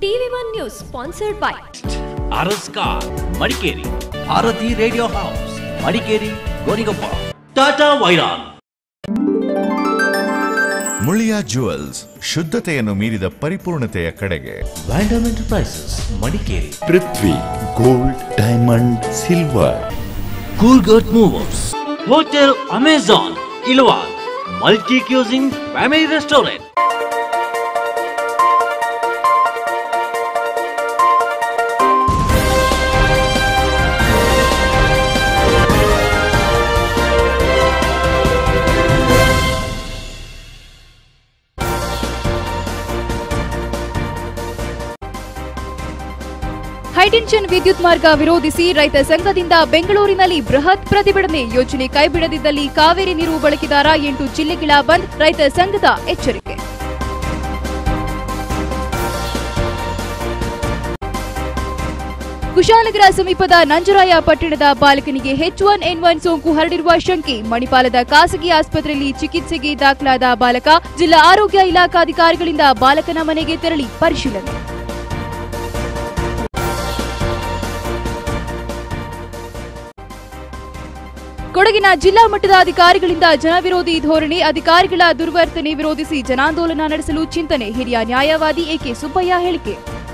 TV one news sponsored by Aras car Madikeri Bharati radio house Madikeri ಗೋರಿಗೊಪ್ಪ Tata ವೈರಾನ್ Muliya jewels ಶುದ್ಧತೆಯನ್ನು ಮೀರಿದ ಪರಿಪೂರ್ಣತೆಯ ಕಡೆಗೆ ವ್ಯಾಂಡಮ್ enterprises Madikeri Prithvi gold diamond silver ಕೂರ್ಗಟ್ movers hotel Amazon ಇಲ್ವಾಲ್ multi cuisine family restaurant high tension ವಿದ್ಯುತ್ ಮಾರ್ಗ ವಿರೋಧಿಸಿ ರೈತ ಸಂಘದಿಂದ ಬೆಂಗಳೂರಿನಲ್ಲಿ ಬೃಹತ್ ಪ್ರತಿಭಟನೆ ಯೋಜನೆ ಕೈಬಿಡದಿದ್ದಲ್ಲಿ ಕಾವೇರಿ ನೀರು ಬಳಕೆದಾರ ಎಂಟು ಜಿಲ್ಲೆಗಳ ಬಂದ್ ರೈತ ಸಂಘದ ಎಚ್ಚರಿಕೆ ಕುಶಾಲನಗರ ಸಮೀಪದ ನಂಜರಾಯ ಪಟ್ಟಣದ ಬಾಲಕನಿಗೆ ಹೆಚ್ ಒನ್ ಎನ್ ಒನ್ ಸೋಂಕು ಹರಡಿರುವ ಶಂಕೆ ಮಣಿಪಾಲದ ಖಾಸಗಿ ಆಸ್ಪತ್ರೆಯಲ್ಲಿ ಚಿಕಿತ್ಸೆಗೆ ದಾಖಲಾದ ಬಾಲಕ ಜಿಲ್ಲಾ ಆರೋಗ್ಯ ಇಲಾಖಾಧಿಕಾರಿಗಳಿಂದ ಬಾಲಕನ ಮನೆಗೆ ತೆರಳಿ ಪರಿಶೀಲನೆ ಕೊಡಗಿನ ಜಿಲ್ಲಾ ಮಟ್ಟದ ಅಧಿಕಾರಿಗಳಿಂದ ಜನವಿರೋಧಿ ಧೋರಣೆ ಅಧಿಕಾರಿಗಳ ದುರ್ವರ್ತನೆ ವಿರೋಧಿಸಿ ಜನಾಂದೋಲನ ನಡೆಸಲು ಚಿಂತನೆ ಹಿರಿಯ ನ್ಯಾಯವಾದಿ ಎಕೆ ಸುಬ್ಬಯ್ಯ ಹೇಳಿಕೆ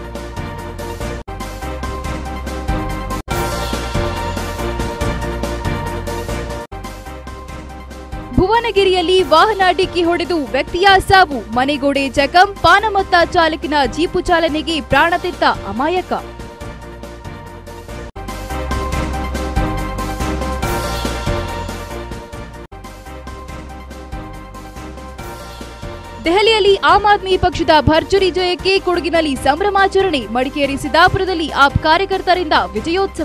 ಭುವನಗಿರಿಯಲ್ಲಿ ವಾಹನ ಡಿಕ್ಕಿ ಹೊಡೆದು ವ್ಯಕ್ತಿಯ ಸಾವು ಮನೆಗೋಡೆ ಜಖಂ ಪಾನಮತ್ತ ಚಾಲಕಿನ ಜೀಪು ಚಾಲನೆಗೆ ಪ್ರಾಣ ತೆತ್ತ ಅಮಾಯಕ ದೆಹಲಿಯಲ್ಲಿ ಆಮ್ ಆದ್ಮಿ ಪಕ್ಷದ ಭರ್ಜರಿ ಜಯಕ್ಕೆ ಕೊಡಗಿನಲ್ಲಿ ಸಂಭ್ರಮಾಚರಣೆ ಮಡಿಕೇರಿ ಸಿದ್ದಾಪುರದಲ್ಲಿ ಆಪ್ ಕಾರ್ಯಕರ್ತರಿಂದ ವಿಜಯೋತ್ಸವ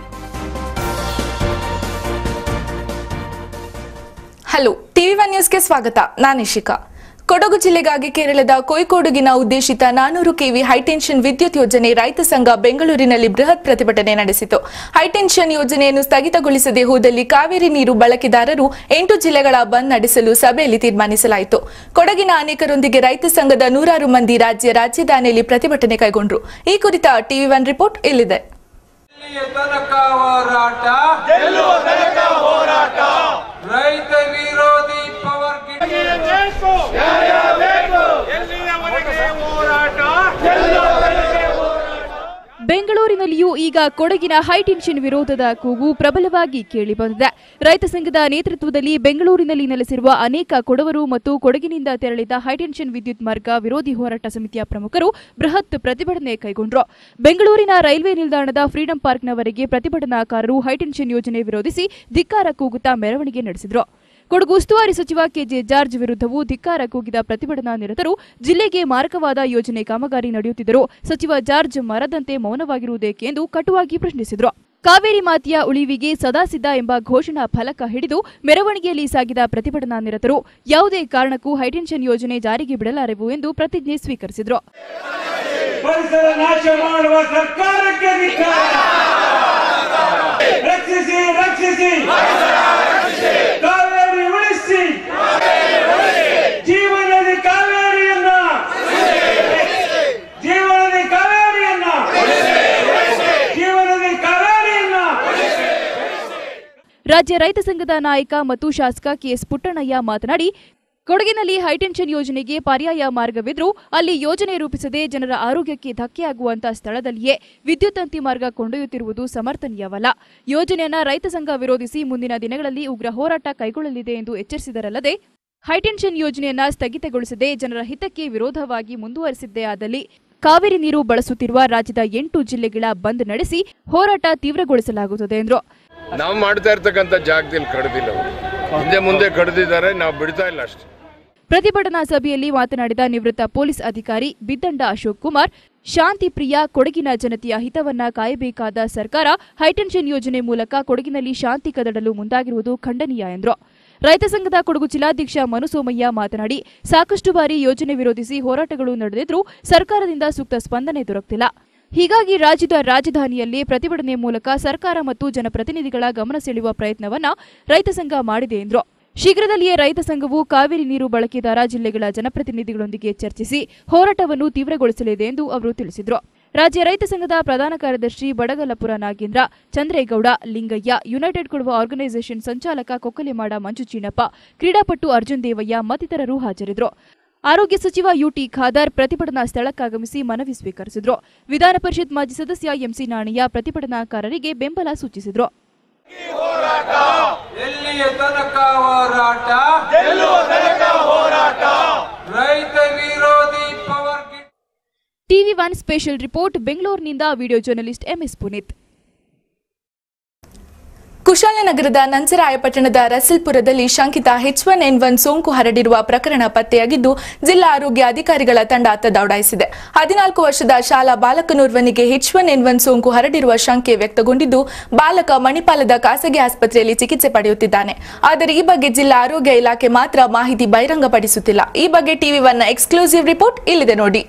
ಹಲೋ ಟಿವಿ ಒನ್ ನ್ಯೂಸ್ಗೆ ಸ್ವಾಗತ ನಾನು ಇಶಿಕಾ ಕೊಡಗು ಜಿಲ್ಲೆಗಾಗಿ ಕೇರಳದ ಕೊಯ್ಕೋಡುಗಿನ ಉದ್ದೇಶಿತ ನಾನೂರು ಕೆವಿ ಹೈಟೆನ್ಷನ್ ವಿದ್ಯುತ್ ಯೋಜನೆ ರೈತ ಸಂಘ ಬೆಂಗಳೂರಿನಲ್ಲಿ ಬೃಹತ್ ಪ್ರತಿಭಟನೆ ನಡೆಸಿತು ಹೈಟೆನ್ಷನ್ ಯೋಜನೆಯನ್ನು ಸ್ಥಗಿತಗೊಳಿಸದೆ ಹೋದಲ್ಲಿ ಕಾವೇರಿ ನೀರು ಬಳಕೆದಾರರು ಎಂಟು ಜಿಲ್ಲೆಗಳ ಬಂದ್ ನಡೆಸಲು ಸಭೆಯಲ್ಲಿ ತೀರ್ಮಾನಿಸಲಾಯಿತು ಕೊಡಗಿನ ಅನೇಕರೊಂದಿಗೆ ರೈತ ಸಂಘದ ನೂರಾರು ಮಂದಿ ರಾಜ್ಯ ರಾಜಧಾನಿಯಲ್ಲಿ ಪ್ರತಿಭಟನೆ ಕೈಗೊಂಡರು ಈ ಕುರಿತ ಟಿವಿ ಒನ್ ರಿಪೋರ್ಟ್ ಇಲ್ಲಿದೆ ಎಲ್ಲಿಯ ತನಕ ಹೋರಾಟ ರೈತ ವಿರೋಧಿ ಪವರ್ ಬೆಂಗಳೂರಿನಲ್ಲಿಯೂ ಈಗ ಕೊಡಗಿನ ಹೈಟೆನ್ಷನ್ ವಿರೋಧದ ಕೂಗು ಪ್ರಬಲವಾಗಿ ಕೇಳಿಬಂದಿದೆ ರೈತ ಸಂಘದ ನೇತೃತ್ವದಲ್ಲಿ ಬೆಂಗಳೂರಿನಲ್ಲಿ ನೆಲೆಸಿರುವ ಅನೇಕ ಕೊಡವರು ಮತ್ತು ಕೊಡಗಿನಿಂದ ತೆರಳಿದ ಹೈಟೆನ್ಷನ್ ವಿದ್ಯುತ್ ಮಾರ್ಗ ವಿರೋಧಿ ಹೋರಾಟ ಸಮಿತಿಯ ಪ್ರಮುಖರು ಬೃಹತ್ ಪ್ರತಿಭಟನೆ ಕೈಗೊಂಡರು ಬೆಂಗಳೂರಿನ ರೈಲ್ವೆ ನಿಲ್ದಾಣದ ಫ್ರೀಡಂ ಪಾರ್ಕ್ನವರೆಗೆ ಪ್ರತಿಭಟನಾಕಾರರು ಹೈಟೆನ್ಷನ್ ಯೋಜನೆ ವಿರೋಧಿಸಿ ಧಿಕ್ಕಾರ ಕೂಗುತ್ತಾ ಮೆರವಣಿಗೆ ನಡೆಸಿದರು ಕೊಡಗು ಉಸ್ತುವಾರಿ ಸಚಿವ ಕೆಜೆ ಜಾರ್ಜ್ ವಿರುದ್ಧವೂ ಧಿಕ್ಕಾರ ಕೂಗಿದ ಪ್ರತಿಭಟನಾ ನಿರತರು ಜಿಲ್ಲೆಗೆ ಮಾರಕವಾದ ಯೋಜನೆ ಕಾಮಗಾರಿ ನಡೆಯುತ್ತಿದ್ದರೂ ಸಚಿವ ಜಾರ್ಜ್ ಮರದಂತೆ ಮೌನವಾಗಿರುವುದೇಕೆ ಎಂದು ಕಟುವಾಗಿ ಪ್ರಶ್ನಿಸಿದರು ಕಾವೇರಿ ಮಾತೆಯ ಉಳಿವಿಗೆ ಸದಾ ಸಿದ್ಧ ಎಂಬ ಘೋಷಣಾ ಫಲಕ ಹಿಡಿದು ಮೆರವಣಿಗೆಯಲ್ಲಿ ಸಾಗಿದ ಪ್ರತಿಭಟನಾ ನಿರತರು ಯಾವುದೇ ಕಾರಣಕ್ಕೂ ಹೈಟೆನ್ಷನ್ ಯೋಜನೆ ಜಾರಿಗೆ ಬಿಡಲಾರೆವು ಎಂದು ಪ್ರತಿಜ್ಞೆ ಸ್ವೀಕರಿಸಿದರು ಪರಿಸರ ನಾಶ ಮಾಡುವ ಸರ್ಕಾರಕ್ಕೆ ಧಿಕ್ಕಾರ. ರಕ್ಷಿಸಿ ರಕ್ಷಿಸಿ ಕಾವೇರಿ ಉಳಿಸಿ ಜೀವನದಿ ಕಾವೇರಿಯನ್ನ ಜೀವನದಿ ಕಾವೇರಿಯನ್ನ ಜೀವನದಿ ಕಾವೇರಿಯನ್ನ ರಾಜ್ಯ ರೈತ ಸಂಘದ ನಾಯಕ ಮತ್ತು ಶಾಸಕ ಕೆಎಸ್ ಪುಟ್ಟಣ್ಣಯ್ಯ ಮಾತನಾಡಿ ಕೊಡಗಿನಲ್ಲಿ ಹೈಟೆನ್ಷನ್ ಯೋಜನೆಗೆ ಪರ್ಯಾಯ ಮಾರ್ಗವಿದ್ರೂ ಅಲ್ಲಿ ಯೋಜನೆ ರೂಪಿಸದೆ ಜನರ ಆರೋಗ್ಯಕ್ಕೆ ಧಕ್ಕೆಯಾಗುವಂತ ಸ್ಥಳದಲ್ಲಿಯೇ ವಿದ್ಯುತ್ ತಂತಿ ಮಾರ್ಗ ಕೊಂಡೊಯ್ಯುತ್ತಿರುವುದು ಸಮರ್ಥನೀಯವಲ್ಲ ಯೋಜನೆಯನ್ನ ರೈತ ಸಂಘ ವಿರೋಧಿಸಿ ಮುಂದಿನ ದಿನಗಳಲ್ಲಿ ಉಗ್ರ ಹೋರಾಟ ಕೈಗೊಳ್ಳಲಿದೆ ಎಂದು ಎಚ್ಚರಿಸಿದರಲ್ಲದೆ ಹೈಟೆನ್ಷನ್ ಯೋಜನೆಯನ್ನ ಸ್ಥಗಿತಗೊಳಿಸದೆ ಜನರ ಹಿತಕ್ಕೆ ವಿರೋಧವಾಗಿ ಮುಂದುವರೆಸಿದ್ದೇ ಆದಲ್ಲಿ ಕಾವೇರಿ ನೀರು ಬಳಸುತ್ತಿರುವ ರಾಜ್ಯದ ಎಂಟು ಜಿಲ್ಲೆಗಳ ಬಂದ್ ನಡೆಸಿ ಹೋರಾಟ ತೀವ್ರಗೊಳಿಸಲಾಗುತ್ತದೆ ಎಂದರು ನಾವು ಮಾಡ್ತಾ ಇರ್ತಕ್ಕಂಥ ಜಾಗದಲ್ಲಿ ಕಡ್ದಿಲ್ಲ ಅವರು ಹಿಂದೆ ಮುಂದೆ ಕಡ್ದಿದ್ದಾರೆ ನಾವು ಬಿಡ್ತಾ ಇಲ್ಲ ಅಷ್ಟೇ ಪ್ರತಿಭಟನಾ ಸಭೆಯಲ್ಲಿ ಮಾತನಾಡಿದ ನಿವೃತ್ತ ಪೊಲೀಸ್ ಅಧಿಕಾರಿ ಬಿದ್ದಂಡ ಅಶೋಕ್ ಕುಮಾರ್ ಶಾಂತಿ ಪ್ರಿಯ ಕೊಡಗಿನ ಜನತೆಯ ಹಿತವನ್ನ ಕಾಯಬೇಕಾದ ಸರ್ಕಾರ ಹೈಟೆನ್ಷನ್ ಯೋಜನೆ ಮೂಲಕ ಕೊಡಗಿನಲ್ಲಿ ಶಾಂತಿ ಕದಡಲು ಮುಂದಾಗಿರುವುದು ಖಂಡನೀಯ ಎಂದರು ರೈತ ಸಂಘದ ಕೊಡಗು ಜಿಲ್ಲಾಧ್ಯಕ್ಷ ಮನುಸೋಮಯ್ಯ ಮಾತನಾಡಿ ಸಾಕಷ್ಟು ಬಾರಿ ಯೋಜನೆ ವಿರೋಧಿಸಿ ಹೋರಾಟಗಳು ನಡೆದಿದ್ರೂ ಸರ್ಕಾರದಿಂದ ಸೂಕ್ತ ಸ್ಪಂದನೆ ದೊರಕುತ್ತಿಲ್ಲ ಹೀಗಾಗಿ ರಾಜ್ಯದ ರಾಜಧಾನಿಯಲ್ಲಿ ಪ್ರತಿಭಟನೆ ಮೂಲಕ ಸರ್ಕಾರ ಮತ್ತು ಜನಪ್ರತಿನಿಧಿಗಳ ಗಮನ ಸೆಳೆಯುವ ಪ್ರಯತ್ನವನ್ನ ರೈತ ಸಂಘ ಮಾಡಿದೆ ಎಂದರು ಶೀಘ್ರದಲ್ಲಿಯೇ ರೈತ ಸಂಘವು ಕಾವೇರಿ ನೀರು ಬಳಕೆದಾರ ಜಿಲ್ಲೆಗಳ ಜನಪ್ರತಿನಿಧಿಗಳೊಂದಿಗೆ ಚರ್ಚಿಸಿ ಹೋರಾಟವನ್ನು ತೀವ್ರಗೊಳಿಸಲಿದೆ ಎಂದು ಅವರು ತಿಳಿಸಿದರು ರಾಜ್ಯ ರೈತ ಸಂಘದ ಪ್ರಧಾನ ಕಾರ್ಯದರ್ಶಿ ಬಡಗಲಪುರ ನಾಗೇಂದ್ರ ಚಂದ್ರೇಗೌಡ ಲಿಂಗಯ್ಯ ಯುನೈಟೆಡ್ ಕುಡುವ ಆರ್ಗನೈಸೇಷನ್ ಸಂಚಾಲಕ ಕೊಕ್ಕಲಿಮಾಡ ಮಂಜು ಚೀನಪ್ಪ ಕ್ರೀಡಾಪಟು ಅರ್ಜುನ್ ದೇವಯ್ಯ ಮತ್ತಿತರರು ಹಾಜರಿದ್ದರು ಆರೋಗ್ಯ ಸಚಿವ ಯುಟಿ ಖಾದರ್ ಪ್ರತಿಭಟನಾ ಸ್ಥಳಕ್ಕಾಗಮಿಸಿ ಮನವಿ ಸ್ವೀಕರಿಸಿದ್ರು ವಿಧಾನ ಪರಿಷತ್ ಮಾಜಿ ಸದಸ್ಯ ಎಂಸಿ ನಾಣಯ್ಯ ಪ್ರತಿಭಟನಾಕಾರರಿಗೆ ಬೆಂಬಲ ಸೂಚಿಸಿದ್ರು ಎಲ್ಲಿಯ ತನಕ ಹೋರಾಟ ಗೆಲ್ಲುವ ತನಕ ಹೋರಾಟ ರೈತ ವಿರೋಧಿ ಪವರ್ ಗಿ- ಟಿವಿ ಒನ್ ಸ್ಪೆಷಲ್ ರಿಪೋರ್ಟ್ ಬೆಂಗಳೂರಿನಿಂದ ವಿಡಿಯೋ ಜರ್ನಲಿಸ್ಟ್ ಎಂಎಸ್ ಪುನೀತ್ ಕುಶಾಲನಗರದ ನಂಜರಾಯಪಟ್ಟಣದ ರಸಲ್ಪುರದಲ್ಲಿ ಶಂಕಿತ ಎಚ್ ಒನ್ ಎನ್ ಒನ್ ಸೋಂಕು ಹರಡಿರುವ ಪ್ರಕರಣ ಪತ್ತೆಯಾಗಿದ್ದು ಜಿಲ್ಲಾ ಆರೋಗ್ಯ ಅಧಿಕಾರಿಗಳ ತಂಡ ಅತ್ತ ದೌಡಾಯಿಸಿದೆ ಹದಿನಾಲ್ಕು ವರ್ಷದ ಶಾಲಾ ಬಾಲಕನೋರ್ವನಿಗೆ ಎಚ್ ಒನ್ ಎನ್ ಒನ್ ಸೋಂಕು ಹರಡಿರುವ ಶಂಕೆ ವ್ಯಕ್ತಗೊಂಡಿದ್ದು ಬಾಲಕ ಮಣಿಪಾಲದ ಖಾಸಗಿ ಆಸ್ಪತ್ರೆಯಲ್ಲಿ ಚಿಕಿತ್ಸೆ ಪಡೆಯುತ್ತಿದ್ದಾನೆ ಆದರೆ ಈ ಬಗ್ಗೆ ಜಿಲ್ಲಾ ಆರೋಗ್ಯ ಇಲಾಖೆ ಮಾತ್ರ ಮಾಹಿತಿ ಬಹಿರಂಗಪಡಿಸುತ್ತಿಲ್ಲ ಈ ಬಗ್ಗೆ ಟಿವಿ ಒನ್ನ ಎಕ್ಸ್ಕ್ಲೂಸಿವ್ ರಿಪೋರ್ಟ್ ಇಲ್ಲಿದೆ ನೋಡಿ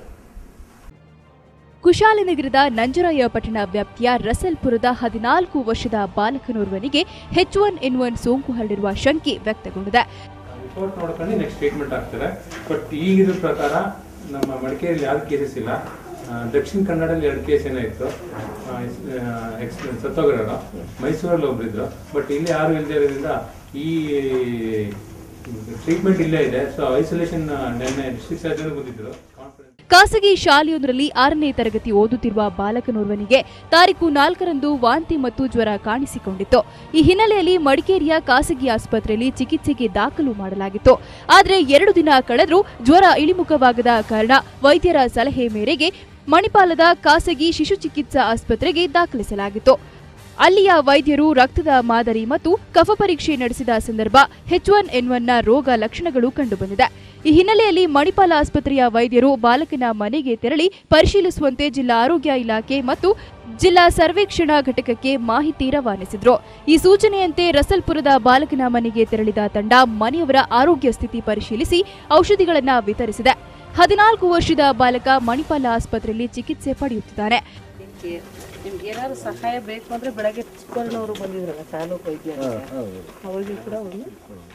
ಕುಶಾಲನಗರದ ನಂಜರಾಯಪಟ್ಟಣ ವ್ಯಾಪ್ತಿಯ ರಸಲ್ಪುರದ ಹದಿನಾಲ್ಕು ವರ್ಷದ ಬಾಲಕನೋರ್ವನಿಗೆ ಎಚ್ ಒನ್ ಎನ್ ಒನ್ ಸೋಂಕು ಹರಡಿರುವ ಶಂಕೆ ವ್ಯಕ್ತಗೊಂಡಿದೆ ರಿಪೋರ್ಟ್ ನೋಡ್ಕೊಂಡು ನೆಕ್ಸ್ಟ್ ಟ್ರೀಟ್ಮೆಂಟ್ ಆಗ್ತಾರೆ ಬಟ್ ಈಗಿರೋ ಪ್ರಕಾರ ನಮ್ಮ ಮಡಿಕೇರಿಯಲ್ಲಿ ಯಾವ್ದು ಕೇಸಸ್ ಇಲ್ಲ ಆ, ದಕ್ಷಿಣ ಕನ್ನಡದಲ್ಲಿ ಎರಡು ಕೇಸ್ ಏನೋ ಇತ್ತು ಆ, ಎಕ್ಸ್ ಸತ್ತೋಗಿರೋರು ಮೈಸೂರಲ್ಲಿ ಒಬ್ರಿದ್ರು ಬಟ್ ಇಲ್ಲಿ ಯಾರು ಇಲ್ಲದೆ ಇರೋದ್ರಿಂದ ಈ ಟ್ರೀಟ್ಮೆಂಟ್ ಇಲ್ಲೇ ಇದೆ ಸೊ ಐಸೋಲೇಷನ್ ನೆನ್ನೆ ಡಿಸ್ಟ್ರಿಕ್ಟ್ ಸರ್ಜನ್ ಬಂದಿದ್ರು ಕಾನ್ಫರೆನ್ಸ್ ಖಾಸಗಿ ಶಾಲೆಯೊಂದರಲ್ಲಿ ಆರನೇ ತರಗತಿ ಓದುತ್ತಿರುವ ಬಾಲಕನೋರ್ವನಿಗೆ ತಾರೀಕು ನಾಲ್ಕರಂದು ವಾಂತಿ ಮತ್ತು ಜ್ವರ ಕಾಣಿಸಿಕೊಂಡಿತ್ತು ಈ ಹಿನ್ನೆಲೆಯಲ್ಲಿ ಮಡಿಕೇರಿಯ ಖಾಸಗಿ ಆಸ್ಪತ್ರೆಯಲ್ಲಿ ಚಿಕಿತ್ಸೆಗೆ ದಾಖಲು ಮಾಡಲಾಗಿತ್ತು ಆದರೆ ಎರಡು ದಿನ ಕಳೆದರೂ ಜ್ವರ ಇಳಿಮುಖವಾಗದ ಕಾರಣ ವೈದ್ಯರ ಸಲಹೆ ಮೇರೆಗೆ ಮಣಿಪಾಲದ ಖಾಸಗಿ ಶಿಶು ಚಿಕಿತ್ಸಾ ಆಸ್ಪತ್ರೆಗೆ ದಾಖಲಿಸಲಾಗಿತ್ತು ಅಲ್ಲಿಯ ವೈದ್ಯರು ರಕ್ತದ ಮಾದರಿ ಮತ್ತು ಕಫ ಪರೀಕ್ಷೆ ನಡೆಸಿದ ಸಂದರ್ಭ ಎಚ್ ಒನ್ ಎನ್ ಒನ್ನ ರೋಗ ಲಕ್ಷಣಗಳು ಕಂಡುಬಂದಿದೆ ಈ ಹಿನ್ನೆಲೆಯಲ್ಲಿ ಮಣಿಪಾಲ ಆಸ್ಪತ್ರೆಯ ವೈದ್ಯರು ಬಾಲಕನ ಮನೆಗೆ ತೆರಳಿ ಪರಿಶೀಲಿಸುವಂತೆ ಜಿಲ್ಲಾ ಆರೋಗ್ಯ ಇಲಾಖೆ ಮತ್ತು ಜಿಲ್ಲಾ ಸರ್ವೇಕ್ಷಣಾ ಘಟಕಕ್ಕೆ ಮಾಹಿತಿ ರವಾನಿಸಿದ್ರು ಈ ಸೂಚನೆಯಂತೆ ರಸಲ್ಪುರದ ಬಾಲಕನ ಮನೆಗೆ ತೆರಳಿದ ತಂಡ ಮನೆಯವರ ಆರೋಗ್ಯ ಸ್ಥಿತಿ ಪರಿಶೀಲಿಸಿ ಔಷಧಿಗಳನ್ನ ವಿತರಿಸಿದೆ ಹದಿನಾಲ್ಕು ವರ್ಷದ ಬಾಲಕ ಮಣಿಪಾಲ ಆಸ್ಪತ್ರೆಯಲ್ಲಿ ಚಿಕಿತ್ಸೆ ಪಡೆಯುತ್ತಿದ್ದಾನೆ ನಿಮ್ಗೆ ಏನಾದ್ರು ಸಹಾಯ ಬೇಕು ಅಂದ್ರೆ ಬೆಳಗ್ಗೆ ಚಿಕ್ಕಣ್ಣವರು ಬಂದಿದ್ರಲ್ಲ ತಾಲೂಕು ವೈದ್ಯರು ಅವ್ರಿಗೆ ಕೂಡ ಒಂದು